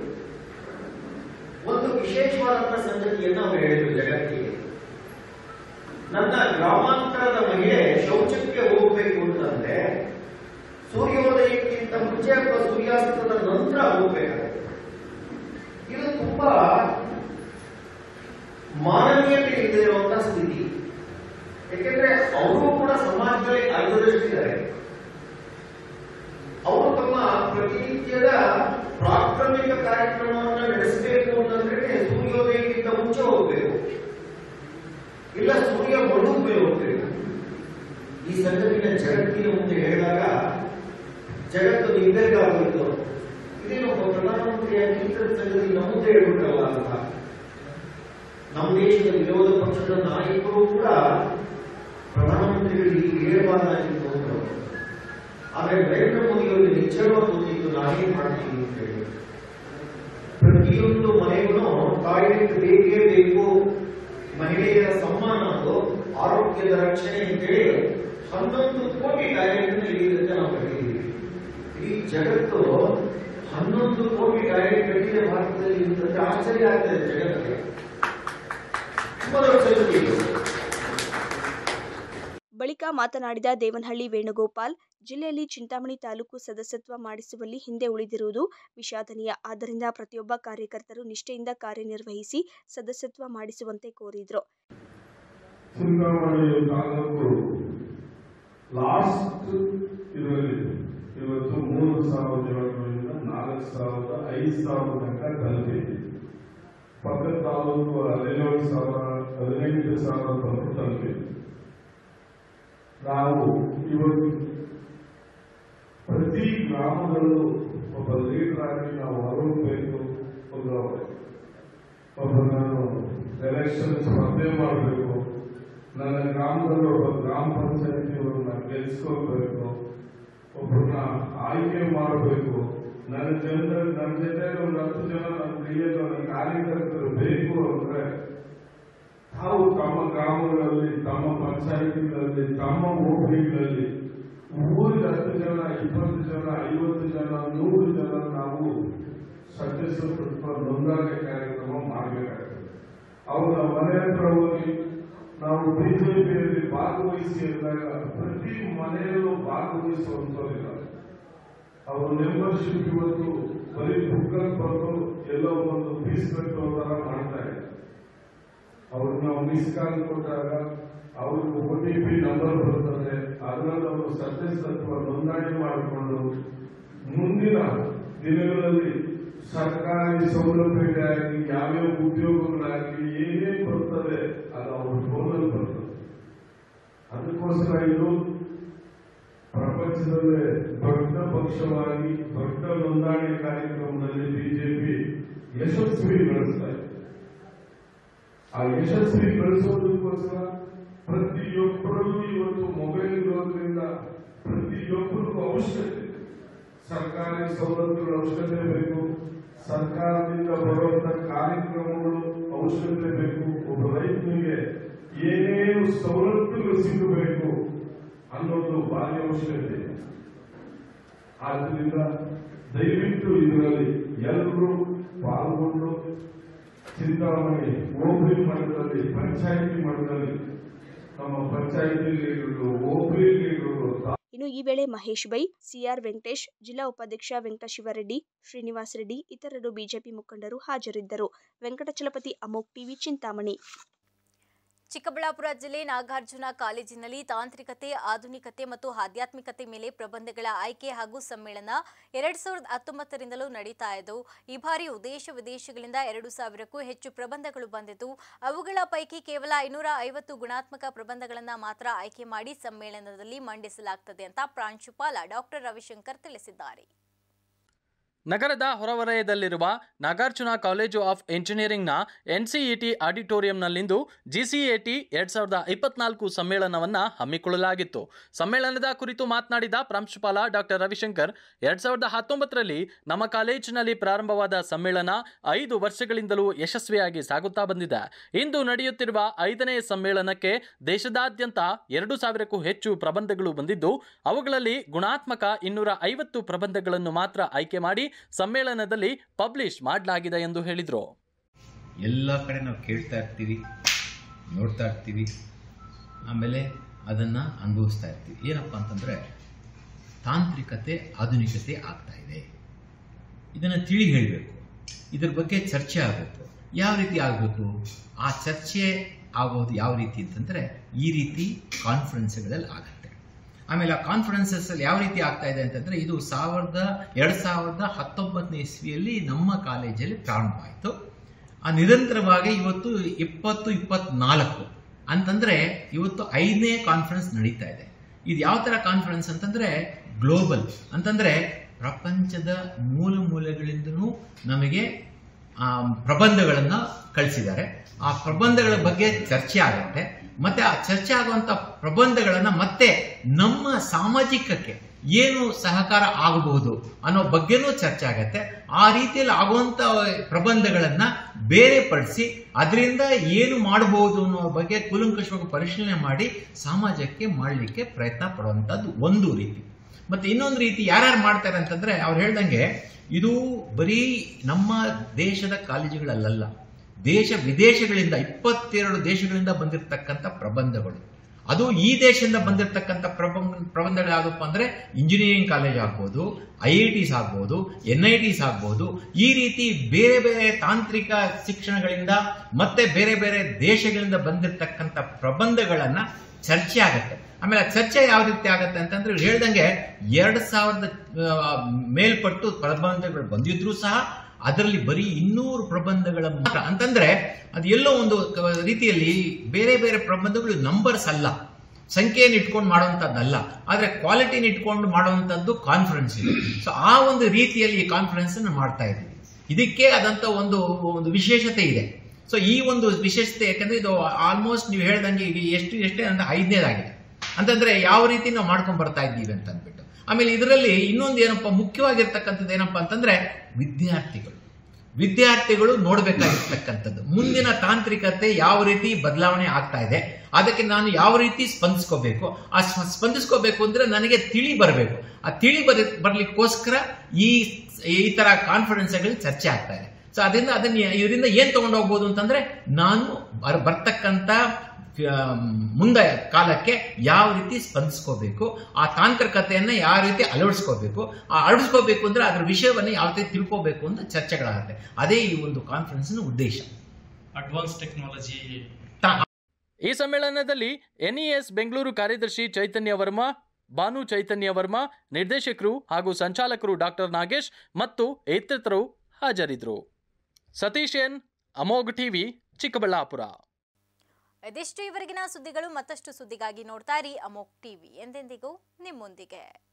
ಒಂದು ವಿಶೇಷವಾದಂತಹ ಸಂಗತಿಯನ್ನು ಅವರು ಹೇಳಿದರು ಜಗತ್ತಿಗೆ ನನ್ನ ಗ್ರಾಮಾಂತರದ ಮಹಿಳೆ ಶೌಚಕ್ಕೆ ಹೋಗಬೇಕು ಅಂತಂದ್ರೆ ಸೂರ್ಯೋದಯಕ್ಕಿಂತ ಮುಂಚೆ ಅಥವಾ ಸೂರ್ಯಾಸ್ತದ ನಂತರ ಹೋಗ್ಬೇಕಾಗುತ್ತೆ ಇದು ತುಂಬಾ ಮಾನವೀಯತೆ ಇಲ್ಲದೆ ಇರುವಂತಹ ಸ್ಥಿತಿ ಯಾಕೆಂದ್ರೆ ಅವರು ಕೂಡ ಸಮಾಜದಲ್ಲಿ ಅರ್ಧದಷ್ಟಿದ್ದಾರೆ ಅವರು ತಮ್ಮ ಪ್ರತಿನಿತ್ಯದ ಪ್ರಾಥಮಿಕ ಕಾರ್ಯಕ್ರಮವನ್ನು ನಡೆಸಬೇಕು ಅಂತಂದ್ರೆ ಸೂರ್ಯೋದಯಕ್ಕಿಂತ ಮುಂಚೆ ಹೋಗ್ಬೇಕು ಇಲ್ಲ ಸೂರ್ಯ ಮುಳುಗು ಮೇಲೆ ಹೋಗ್ಬೇಕು ಈ ಸಂಗತಿನ ಜಗತ್ತಿನ ಮುಂದೆ ಹೇಳಿದಾಗ ಜಗತ್ತು ನಿರ್ಧಾರ ಆಗೋಯ್ತು ಇದೇನು ಒಬ್ಬ ಪ್ರಧಾನಮಂತ್ರಿಯಾಗಿ ಇಂಥದ ಸಂಗತಿ ನಮ್ಮ ಮುಂದೆ ಹೇಳ್ಬಿಟ್ರಲ್ಲ ಅಂತ ನಮ್ಮ ದೇಶದ ವಿರೋಧ ಪಕ್ಷದ ನಾಯಕರು ಕೂಡ ಪ್ರಧಾನಮಂತ್ರಿಗಳು ಹೀಗೆ ಹೇಳಬಾರ್ದಾಗಿತ್ತು ಅಂದ್ರು ಆದ್ರೆ ನರೇಂದ್ರ ಮೋದಿ ಅವರಿಗೆ ನಿಚ್ಚಳವಾಗಿ ಗೊತ್ತಿತ್ತು ನಾವೇನ್ ಮಾಡ್ತೀವಿ ಅಂತ ಹೇಳಿ ಪ್ರತಿಯೊಂದು ಮನೆಗೂ ಟಾಯ್ಲೆಟ್ ಬೇಕೇ ಬೇಕು ಮಹಿಳೆಯರ ಸಮ್ಮಾನ ಅದು ಆರೋಗ್ಯದ ರಕ್ಷಣೆ ಅಂತೇಳಿ ಹನ್ನೊಂದು ಕೋಟಿ ಟಾಯ್ಲೆಟ್ ಇಡೀ ನಾವು ಕಟ್ಟಿದ್ದೀವಿ ಇಡೀ ಜಗತ್ತು ಹನ್ನೊಂದು ಕೋಟಿ ಟಾಯ್ಲೆಟ್ ಕಟ್ಟಿದೆ ಭಾರತದಲ್ಲಿ ಅಂತಂದ್ರೆ ಆಶ್ಚರ್ಯ ಆಗ್ತದೆ ಜಗತ್ತಿಗೆ ತುಂಬಾ ದೊಡ್ಡ ಸಂಗತಿ ಇದು. ಬಳಿಕ ಮಾತನಾಡಿದ ದೇವನಹಳ್ಳಿ ವೇಣುಗೋಪಾಲ್ ಜಿಲ್ಲೆಯಲ್ಲಿ ಚಿಂತಾಮಣಿ ತಾಲೂಕು ಸದಸ್ಯತ್ವ ಮಾಡಿಸುವಲ್ಲಿ ಹಿಂದೆ ಉಳಿದಿರುವುದು ವಿಷಾದನೀಯ ಆದ್ದರಿಂದ ಪ್ರತಿಯೊಬ್ಬ ಕಾರ್ಯಕರ್ತರು ನಿಷ್ಠೆಯಿಂದ ಕಾರ್ಯನಿರ್ವಹಿಸಿ ಸದಸ್ಯತ್ವ ಮಾಡಿಸುವಂತೆ ಕೋರಿದ್ರು ಚಿಂತಾಮಣಿ ತಾಲೂಕು ಲಾಸ್ಟ್ ಇದರಲ್ಲಿ ಇವತ್ತು ಮೂರು ಸಾವಿರದ ಏಳುನೂರಿಂದ ನಾಲ್ಕು ಸಾವಿರದ ಐದು ಸಾವಿರ ತನಕ ತಲುಪಿದೆ ಪಕ್ಕದ ತಾಲೂಕು ಹದಿನೇಳು ಸಾವಿರ ಹದಿನೆಂಟು ಸಾವಿರ ತನಕ ತಲುಪಿದೆ ನಾವು ಇವತ್ತು ಪ್ರತಿ ಗ್ರಾಮದಲ್ಲೂ ಒಬ್ಬ ಲೀಡರ್ ಆಗಿ ನಾವು ಹೊರಬೇಕು ಒಂದು ಒಬ್ಬ ನಾನು ಎಲೆಕ್ಷನ್ ಸ್ಪರ್ಧೆ ಮಾಡಬೇಕು ನನ್ನ ಗ್ರಾಮದಲ್ಲಿ ಒಬ್ಬ ಗ್ರಾಮ ಪಂಚಾಯತಿಯವರನ್ನ ಗೆಲ್ಸ್ಕೊಳ್ಬೇಕು ಒಬ್ಬರನ್ನ ಆಯ್ಕೆ ಮಾಡಬೇಕು ನನ್ನ ಜನರ ನನ್ನ ಜೊತೆ ಒಂದು ಹತ್ತು ಜನ ನನ್ನ ಪ್ರಿಯರು ನನ್ನ ಕಾರ್ಯಕರ್ತರು ಬೇಕು ಅಂದ್ರೆ ತಾವು ತಮ್ಮ ಗ್ರಾಮಗಳಲ್ಲಿ ತಮ್ಮ ಪಂಚಾಯತಿಗಳಲ್ಲಿ ತಮ್ಮ ಹೋಬಳಿಗಳಲ್ಲಿ ಊರಿಗೆ ಹತ್ತು ಜನ ಇಪ್ಪತ್ತು ಜನ ಐವತ್ತು ಜನ ನೂರು ಜನ ನಾವು ಸದಸ್ಯತ್ವ ನೋಂದಣಿ ಕಾರ್ಯಕ್ರಮ ಮಾಡಬೇಕಾಗ್ತದೆ ಅವರ ಮನೆ ಹತ್ರ ಹೋಗಿ ನಾವು ಬಿಜೆಪಿಯಲ್ಲಿ ಭಾಗವಹಿಸಿ ಅಂದಾಗ ಪ್ರತಿ ಮನೆಯಲ್ಲೂ ಭಾಗವಹಿಸುವಂತವರಿಲ್ಲ ಅವ್ರ ಮೆಂಬರ್ಶಿಪ್ ಇವತ್ತು ಬರೀ ಬುಕ್ಕಲ್ಲಿ ಬಂದು ಎಲ್ಲೋ ಒಂದು ಫೀಸ್ ಕಟ್ಟೋ ತರ ಮಾಡ್ತಾ ಇದೆ ಅವ್ರಿಗೆ ನಾವು ಮಿಸ್ ಕಾಲ್ ಕೊಟ್ಟಾಗ ಅವ್ರಿಗೆ ಒ ಟಿ ಪಿ ನಂಬರ್ ಬರ್ತದೆ ಅದರಲ್ಲಿ ಅವರು ಸದಸ್ಯತ್ವ ನೋಂದಣಿ ಮಾಡಿಕೊಂಡು ಮುಂದಿನ ದಿನಗಳಲ್ಲಿ ಸರ್ಕಾರಿ ಸೌಲಭ್ಯಗಳಾಗಲಿ ಯಾವ್ಯಾವ ಉದ್ಯೋಗಗಳಾಗಲಿ ಏನೇನು ಬರ್ತದೆ ಅದು ಅವ್ರ ಫೋನಲ್ಲಿ ಬರ್ತದೆ ಅದಕ್ಕೋಸ್ಕರ ಇದು ಪ್ರಪಂಚದಲ್ಲೇ ದೊಡ್ಡ ಪಕ್ಷವಾಗಿ ದೊಡ್ಡ ನೋಂದಣಿ ಕಾರ್ಯಕ್ರಮದಲ್ಲಿ ಬಿಜೆಪಿ ಯಶಸ್ವಿ ಗಳಿಸ್ತಾ ಇದೆ ಆ ಯಶಸ್ವಿ ಗಳಿಸೋದಕ್ಕೋಸ್ಕರ ಪ್ರತಿಯೊಬ್ಬರಲ್ಲೂ ಇವತ್ತು ಮೊಬೈಲ್ ಇರೋದ್ರಿಂದ ಪ್ರತಿಯೊಬ್ಬರಿಗೂ ಅವಶ್ಯಕತೆ ಇದೆ. ಸರ್ಕಾರಿ ಸವಲತ್ತುಗಳ ಅವಶ್ಯಕತೆ ಬೇಕು ಸರ್ಕಾರದಿಂದ ಬರುವಂತ ಕಾರ್ಯಕ್ರಮಗಳು ಅವಶ್ಯಕತೆ ಬೇಕು ಒಬ್ಬ ರೈತನಿಗೆ ಏನೇನು ಸವಲತ್ತುಗಳು ಸಿಗಬೇಕು ಅನ್ನೋದು ಭಾರಿ ಅವಶ್ಯಕತೆ ಇದೆ. ಆದ್ರಿಂದ ದಯವಿಟ್ಟು ಇದರಲ್ಲಿ ಎಲ್ಲರೂ ಪಾಲ್ಗೊಂಡು ಚಿಂತಾಮಣಿ ಹೋಬಳಿ ಮಟ್ಟದಲ್ಲಿ ಪಂಚಾಯಿತಿ ಮಟ್ಟದಲ್ಲಿ ನಮ್ಮ ಪಂಚಾಯಿತಿ ಲೀಡರ್ಗಳು ಹೋಬಳಿ ಲೀಡರ್ಗಳು ಇನ್ನು ಈ ವೇಳೆ ಮಹೇಶ್ ಬೈ ಸಿಆರ್ ವೆಂಕಟೇಶ್ ಜಿಲ್ಲಾ ಉಪಾಧ್ಯಕ್ಷ ವೆಂಕಟಶಿವರೆಡ್ಡಿ ಶ್ರೀನಿವಾಸ್ ರೆಡ್ಡಿ ಇತರರು ಬಿಜೆಪಿ ಮುಖಂಡರು ಹಾಜರಿದ್ದರು ವೆಂಕಟಚಲಪತಿ ಅಮೋಕ್ ಟಿವಿ ಚಿಂತಾಮಣಿ ಚಿಕ್ಕಬಳ್ಳಾಪುರ ಜಿಲ್ಲೆ ನಾಗಾರ್ಜುನ ಕಾಲೇಜಿನಲ್ಲಿ ತಾಂತ್ರಿಕತೆ ಆಧುನಿಕತೆ ಮತ್ತು ಆಧ್ಯಾತ್ಮಿಕತೆ ಮೇಲೆ ಪ್ರಬಂಧಗಳ ಆಯ್ಕೆ ಹಾಗೂ ಸಮ್ಮೇಳನ ಎರಡ್ ಸಾವಿರದ ಹತ್ತೊಂಬತ್ತರಿಂದಲೂ ನಡೀತಾ ಇದ್ದು ಈ ಬಾರಿ ದೇಶ ವಿದೇಶಗಳಿಂದ ಎರಡು ಸಾವಿರಕ್ಕೂ ಹೆಚ್ಚು ಪ್ರಬಂಧಗಳು ಬಂದಿದ್ದು ಅವುಗಳ ಪೈಕಿ ಕೇವಲ ಐನೂರ ಐವತ್ತು ಗುಣಾತ್ಮಕ ಪ್ರಬಂಧಗಳನ್ನು ಮಾತ್ರ ಆಯ್ಕೆ ಮಾಡಿ ಸಮ್ಮೇಳನದಲ್ಲಿ ಮಂಡಿಸಲಾಗ್ತದೆ ಅಂತ ಪ್ರಾಂಶುಪಾಲ ಡಾಕ್ಟರ್ ರವಿಶಂಕರ್ ತಿಳಿಸಿದ್ದಾರೆ ನಗರದ ಹೊರವಲಯದಲ್ಲಿರುವ ನಾಗಾರ್ಜುನ ಕಾಲೇಜು ಆಫ್ ಎಂಜಿನಿಯರಿಂಗ್ನ ಎನ್ಸಿಇಟಿ ಆಡಿಟೋರಿಯಂನಲ್ಲಿಂದು ಜಿಸಿಎಟಿ ಎರಡ್ ಸಾವಿರದ ಇಪ್ಪತ್ನಾಲ್ಕು ಸಮ್ಮೇಳನವನ್ನು ಹಮ್ಮಿಕೊಳ್ಳಲಾಗಿತ್ತು ಸಮ್ಮೇಳನದ ಕುರಿತು ಮಾತನಾಡಿದ ಪ್ರಾಂಶುಪಾಲ ಡಾಕ್ಟರ್ ರವಿಶಂಕರ್ ಎರಡ್ ಸಾವಿರದ ಹತ್ತೊಂಬತ್ತರಲ್ಲಿ ನಮ್ಮ ಕಾಲೇಜಿನಲ್ಲಿ ಪ್ರಾರಂಭವಾದ ಸಮ್ಮೇಳನ ಐದು ವರ್ಷಗಳಿಂದಲೂ ಯಶಸ್ವಿಯಾಗಿ ಸಾಗುತ್ತಾ ಬಂದಿದೆ ಇಂದು ನಡೆಯುತ್ತಿರುವ ಐದನೇ ಸಮ್ಮೇಳನಕ್ಕೆ ದೇಶದಾದ್ಯಂತ ಎರಡು ಸಾವಿರಕ್ಕೂ ಹೆಚ್ಚು ಪ್ರಬಂಧಗಳು ಬಂದಿದ್ದು ಅವುಗಳಲ್ಲಿ ಗುಣಾತ್ಮಕ ಇನ್ನೂರ ಐವತ್ತು ಪ್ರಬಂಧಗಳನ್ನು ಮಾತ್ರ ಆಯ್ಕೆ ಮಾಡಿ ಸಮ್ಮೇಳನದಲ್ಲಿ ಪಬ್ಲಿಷ್ ಮಾಡಲಾಗಿದೆ ಎಂದು ಹೇಳಿದರು ಎಲ್ಲ ಕಡೆ ನಾವು ಕೇಳ್ತಾ ಇರ್ತೀವಿ ನೋಡ್ತಾ ಇರ್ತೀವಿ ಆಮೇಲೆ ಅದನ್ನು ಅನುಭವಿಸ್ತಾ ಇರ್ತೀವಿ ಏನಪ್ಪ ಅಂತಂದರೆ ತಾಂತ್ರಿಕತೆ ಆಧುನಿಕತೆ ಆಗ್ತಾ ಇದೆ ಇದನ್ನು ತಿಳಿ ಹೇಳಬೇಕು ಇದ್ರ ಬಗ್ಗೆ ಚರ್ಚೆ ಆಗಬೇಕು ಯಾವ ರೀತಿ ಆಗಬೇಕು ಆ ಚರ್ಚೆ ಆಗೋದು ಯಾವ ರೀತಿ ಅಂತಂದರೆ ಈ ರೀತಿ ಕಾನ್ಫರೆನ್ಸ್ಗಳಲ್ಲಿ ಆಗುತ್ತೆ ಆಮೇಲೆ ಆ ಕಾನ್ಫರೆನ್ಸಸ್ ಅಲ್ಲಿ ಯಾವ ರೀತಿ ಆಗ್ತಾ ಇದೆ ಅಂತಂದ್ರೆ ಇದು ಸಾವಿರದ ಎರಡ್ ಸಾವಿರದ ಹತ್ತೊಂಬತ್ತನೇ ಇಸ್ವಿಯಲ್ಲಿ ನಮ್ಮ ಕಾಲೇಜಲ್ಲಿ ಪ್ರಾರಂಭ ಆಯಿತು ಆ ನಿರಂತರವಾಗಿ ಇವತ್ತು ಇಪ್ಪತ್ತು ಇಪ್ಪತ್ನಾಲ್ಕು ಅಂತಂದ್ರೆ ಇವತ್ತು ಐದನೇ ಕಾನ್ಫರೆನ್ಸ್ ನಡೀತಾ ಇದೆ ಇದು ಯಾವ ತರ ಕಾನ್ಫರೆನ್ಸ್ ಅಂತಂದ್ರೆ ಗ್ಲೋಬಲ್ ಅಂತಂದ್ರೆ ಪ್ರಪಂಚದ ಮೂಲ ಮೂಲೆಗಳಿಂದನೂ ನಮಗೆ ಆ, ಪ್ರಬಂಧಗಳನ್ನ ಕಳಿಸಿದ್ದಾರೆ ಆ ಪ್ರಬಂಧಗಳ ಬಗ್ಗೆ ಚರ್ಚೆ ಆಗುತ್ತೆ ಮತ್ತೆ ಆ ಚರ್ಚೆ ಆಗುವಂತ ಪ್ರಬಂಧಗಳನ್ನ ಮತ್ತೆ ನಮ್ಮ ಸಾಮಾಜಿಕಕ್ಕೆ ಏನು ಸಹಕಾರ ಆಗಬಹುದು ಅನ್ನೋ ಬಗ್ಗೆನೂ ಚರ್ಚೆ ಆಗತ್ತೆ ಆ ರೀತಿಯಲ್ಲಿ ಆಗುವಂತ ಪ್ರಬಂಧಗಳನ್ನ ಬೇರೆಪಡಿಸಿ ಅದರಿಂದ ಏನು ಮಾಡಬಹುದು ಅನ್ನೋ ಬಗ್ಗೆ ಕೂಲಂಕಷವಾಗಿ ಪರಿಶೀಲನೆ ಮಾಡಿ ಸಮಾಜಕ್ಕೆ ಮಾಡಲಿಕ್ಕೆ ಪ್ರಯತ್ನ ಪಡುವಂತದ್ದು ಒಂದು ರೀತಿ ಮತ್ತೆ ಇನ್ನೊಂದು ರೀತಿ ಯಾರ್ಯಾರು ಮಾಡ್ತಾರೆ ಅಂತಂದ್ರೆ ಅವ್ರು ಹೇಳ್ದಂಗೆ ಇದು ಬರೀ ನಮ್ಮ ದೇಶದ ಕಾಲೇಜುಗಳಲ್ಲ ದೇಶ ವಿದೇಶಗಳಿಂದ ಇಪ್ಪತ್ತೆರಡು ದೇಶಗಳಿಂದ ಬಂದಿರತಕ್ಕಂಥ ಪ್ರಬಂಧಗಳು ಅದು ಈ ದೇಶದಿಂದ ಬಂದಿರತಕ್ಕಂಥ ಪ್ರಬಂಧ ಪ್ರಬಂಧಗಳು ಯಾವುದಪ್ಪ ಅಂದ್ರೆ ಇಂಜಿನಿಯರಿಂಗ್ ಕಾಲೇಜ್ ಆಗ್ಬೋದು ಐ ಐ ಟಿಸ್ ಆಗ್ಬೋದು ಎನ್ ಐ ಟಿಸ್ ಆಗ್ಬೋದು ಈ ರೀತಿ ಬೇರೆ ಬೇರೆ ತಾಂತ್ರಿಕ ಶಿಕ್ಷಣಗಳಿಂದ ಮತ್ತೆ ಬೇರೆ ಬೇರೆ ದೇಶಗಳಿಂದ ಬಂದಿರತಕ್ಕಂಥ ಪ್ರಬಂಧಗಳನ್ನ ಚರ್ಚೆ ಆಗತ್ತೆ ಆಮೇಲೆ ಆ ಚರ್ಚೆ ಯಾವ ರೀತಿ ಆಗತ್ತೆ ಅಂತಂದ್ರೆ ಇವ್ರು ಹೇಳ್ದಂಗೆ ಎರಡ್ ಸಾವಿರದ ಆ, ಮೇಲ್ಪಟ್ಟು ಪ್ರಬಂಧಗಳು ಬಂದಿದ್ರು ಸಹ ಅದರಲ್ಲಿ ಬರೀ ಇನ್ನೂರು ಪ್ರಬಂಧಗಳ ಮಾತ್ರ ಅಂತಂದ್ರೆ ಅದು ಎಲ್ಲೋ ಒಂದು ಕ- ರೀತಿಯಲ್ಲಿ ಬೇರೆ ಬೇರೆ ಪ್ರಬಂಧಗಳು ನಂಬರ್ಸ್ ಅಲ್ಲ ಸಂಖ್ಯೆಯನ್ನು ಇಟ್ಕೊಂಡು ಮಾಡುವಂತದ್ದಲ್ಲ ಆದ್ರೆ ಕ್ವಾಲಿಟಿನ ಇಟ್ಕೊಂಡು ಮಾಡುವಂತದ್ದು ಕಾನ್ಫರೆನ್ಸ್ ಇದೆ ಸೊ ಆ ಒಂದು ರೀತಿಯಲ್ಲಿ ಈ ಕಾನ್ಫರೆನ್ಸ್ ಅನ್ನು ಮಾಡ್ತಾ ಇದ್ದೀವಿ ಇದಕ್ಕೆ ಆದಂತ ಒಂದು ಒಂದು ವಿಶೇಷತೆ ಇದೆ ಸೊ ಈ ಒಂದು ವಿಶೇಷತೆ ಯಾಕಂದ್ರೆ ಇದು ಆಲ್ಮೋಸ್ಟ್ ನೀವು ಹೇಳ್ದಂಗೆ ಇದು ಎಷ್ಟು ಎಷ್ಟೇ ಅಂದ್ರೆ ಐದನೇದಾಗಿದೆ ಅಂತಂದ್ರೆ ಯಾವ ರೀತಿ ನಾವು ಮಾಡ್ಕೊಂಡ್ ಬರ್ತಾ ಇದ್ದೀವಿ ಅಂತ ಅಂದ್ಬಿಟ್ಟು ಆಮೇಲೆ ಇದರಲ್ಲಿ ಇನ್ನೊಂದು ಏನಪ್ಪ ಮುಖ್ಯವಾಗಿರ್ತಕ್ಕಂಥದ್ದು ಏನಪ್ಪಾ ಅಂತಂದ್ರೆ ವಿದ್ಯಾರ್ಥಿಗಳು ವಿದ್ಯಾರ್ಥಿಗಳು ನೋಡ್ಬೇಕಾಗಿರ್ತಕ್ಕಂಥದ್ದು ಮುಂದಿನ ತಾಂತ್ರಿಕತೆ ಯಾವ ರೀತಿ ಬದಲಾವಣೆ ಆಗ್ತಾ ಇದೆ ಅದಕ್ಕೆ ನಾನು ಯಾವ ರೀತಿ ಸ್ಪಂದಿಸ್ಕೋಬೇಕು ಆ ಸ್ಪ- ಸ್ಪಂದಿಸ್ಕೋಬೇಕು ಅಂದ್ರೆ ನನಗೆ ತಿಳಿ ಬರಬೇಕು ಆ ತಿಳಿ ಬರ ಬರ್ಲಿಕ್ಕೋಸ್ಕರ ಈ ಈ ತರ ಕಾನ್ಫಿಡೆನ್ಸ್ಗಳಲ್ಲಿ ಚರ್ಚೆ ಆಗ್ತಾ ಇದೆ ಸೊ ಅದರಿಂದ ಅದನ್ನ ಇದರಿಂದ ಏನ್ ತಗೊಂಡು ಹೋಗ್ಬೋದು ಅಂತಂದ್ರೆ ನಾನು ಬರ್- ಬರ್ತಕ್ಕಂಥ ಆ, ಮುಂದೆ ಕಾಲಕ್ಕೆ ಯಾವ ರೀತಿ ಸ್ಪಂದಿಸ್ಕೋಬೇಕು ಆ ತಾಂತ್ರಿಕತೆಯನ್ನ ಯಾವ ರೀತಿ ಅಳವಡಿಸ್ಕೋಬೇಕು ಆ ಅಳವಡಿಸ್ಕೋಬೇಕು ಅಂದ್ರೆ ಅದ್ರ ವಿಷಯವನ್ನ ಯಾವ ರೀತಿ ತಿಳ್ಕೋಬೇಕು ಅಂತ ಚರ್ಚೆಗಳಾಗುತ್ತೆ ಅದೇ ಈ ಒಂದು ಕಾನ್ಫರೆನ್ಸ್ ಉದ್ದೇಶ ಅಡ್ವಾನ್ಸ್ ಟೆಕ್ನಾಲಜಿ ಈ ಸಮ್ಮೇಳನದಲ್ಲಿ ಎನ್ಇಎಸ್ ಬೆಂಗಳೂರು ಕಾರ್ಯದರ್ಶಿ ಚೈತನ್ಯ ವರ್ಮಾ ಭಾನು ಚೈತನ್ಯ ವರ್ಮಾ ನಿರ್ದೇಶಕರು ಹಾಗೂ ಸಂಚಾಲಕರು ಡಾಕ್ಟರ್ ನಾಗೇಶ್ ಮತ್ತು ಇತರರು ಹಾಜರಿದ್ದರು ಸತೀಶ್ ಎನ್ ಅಮೋಘ್ ಟಿವಿ ಚಿಕ್ಕಬಳ್ಳಾಪುರ ಇದಿಷ್ಟು ಇವರೆಗಿನ ಸುದ್ದಿಗಳು ಮತ್ತಷ್ಟು ಸುದ್ದಿಗಾಗಿ ನೋಡ್ತಾ ಇರಿ ಅಮೋಕ್ ಟಿವಿ ಎಂದೆಂದಿಗೂ ನಿಮ್ಮೊಂದಿಗೆ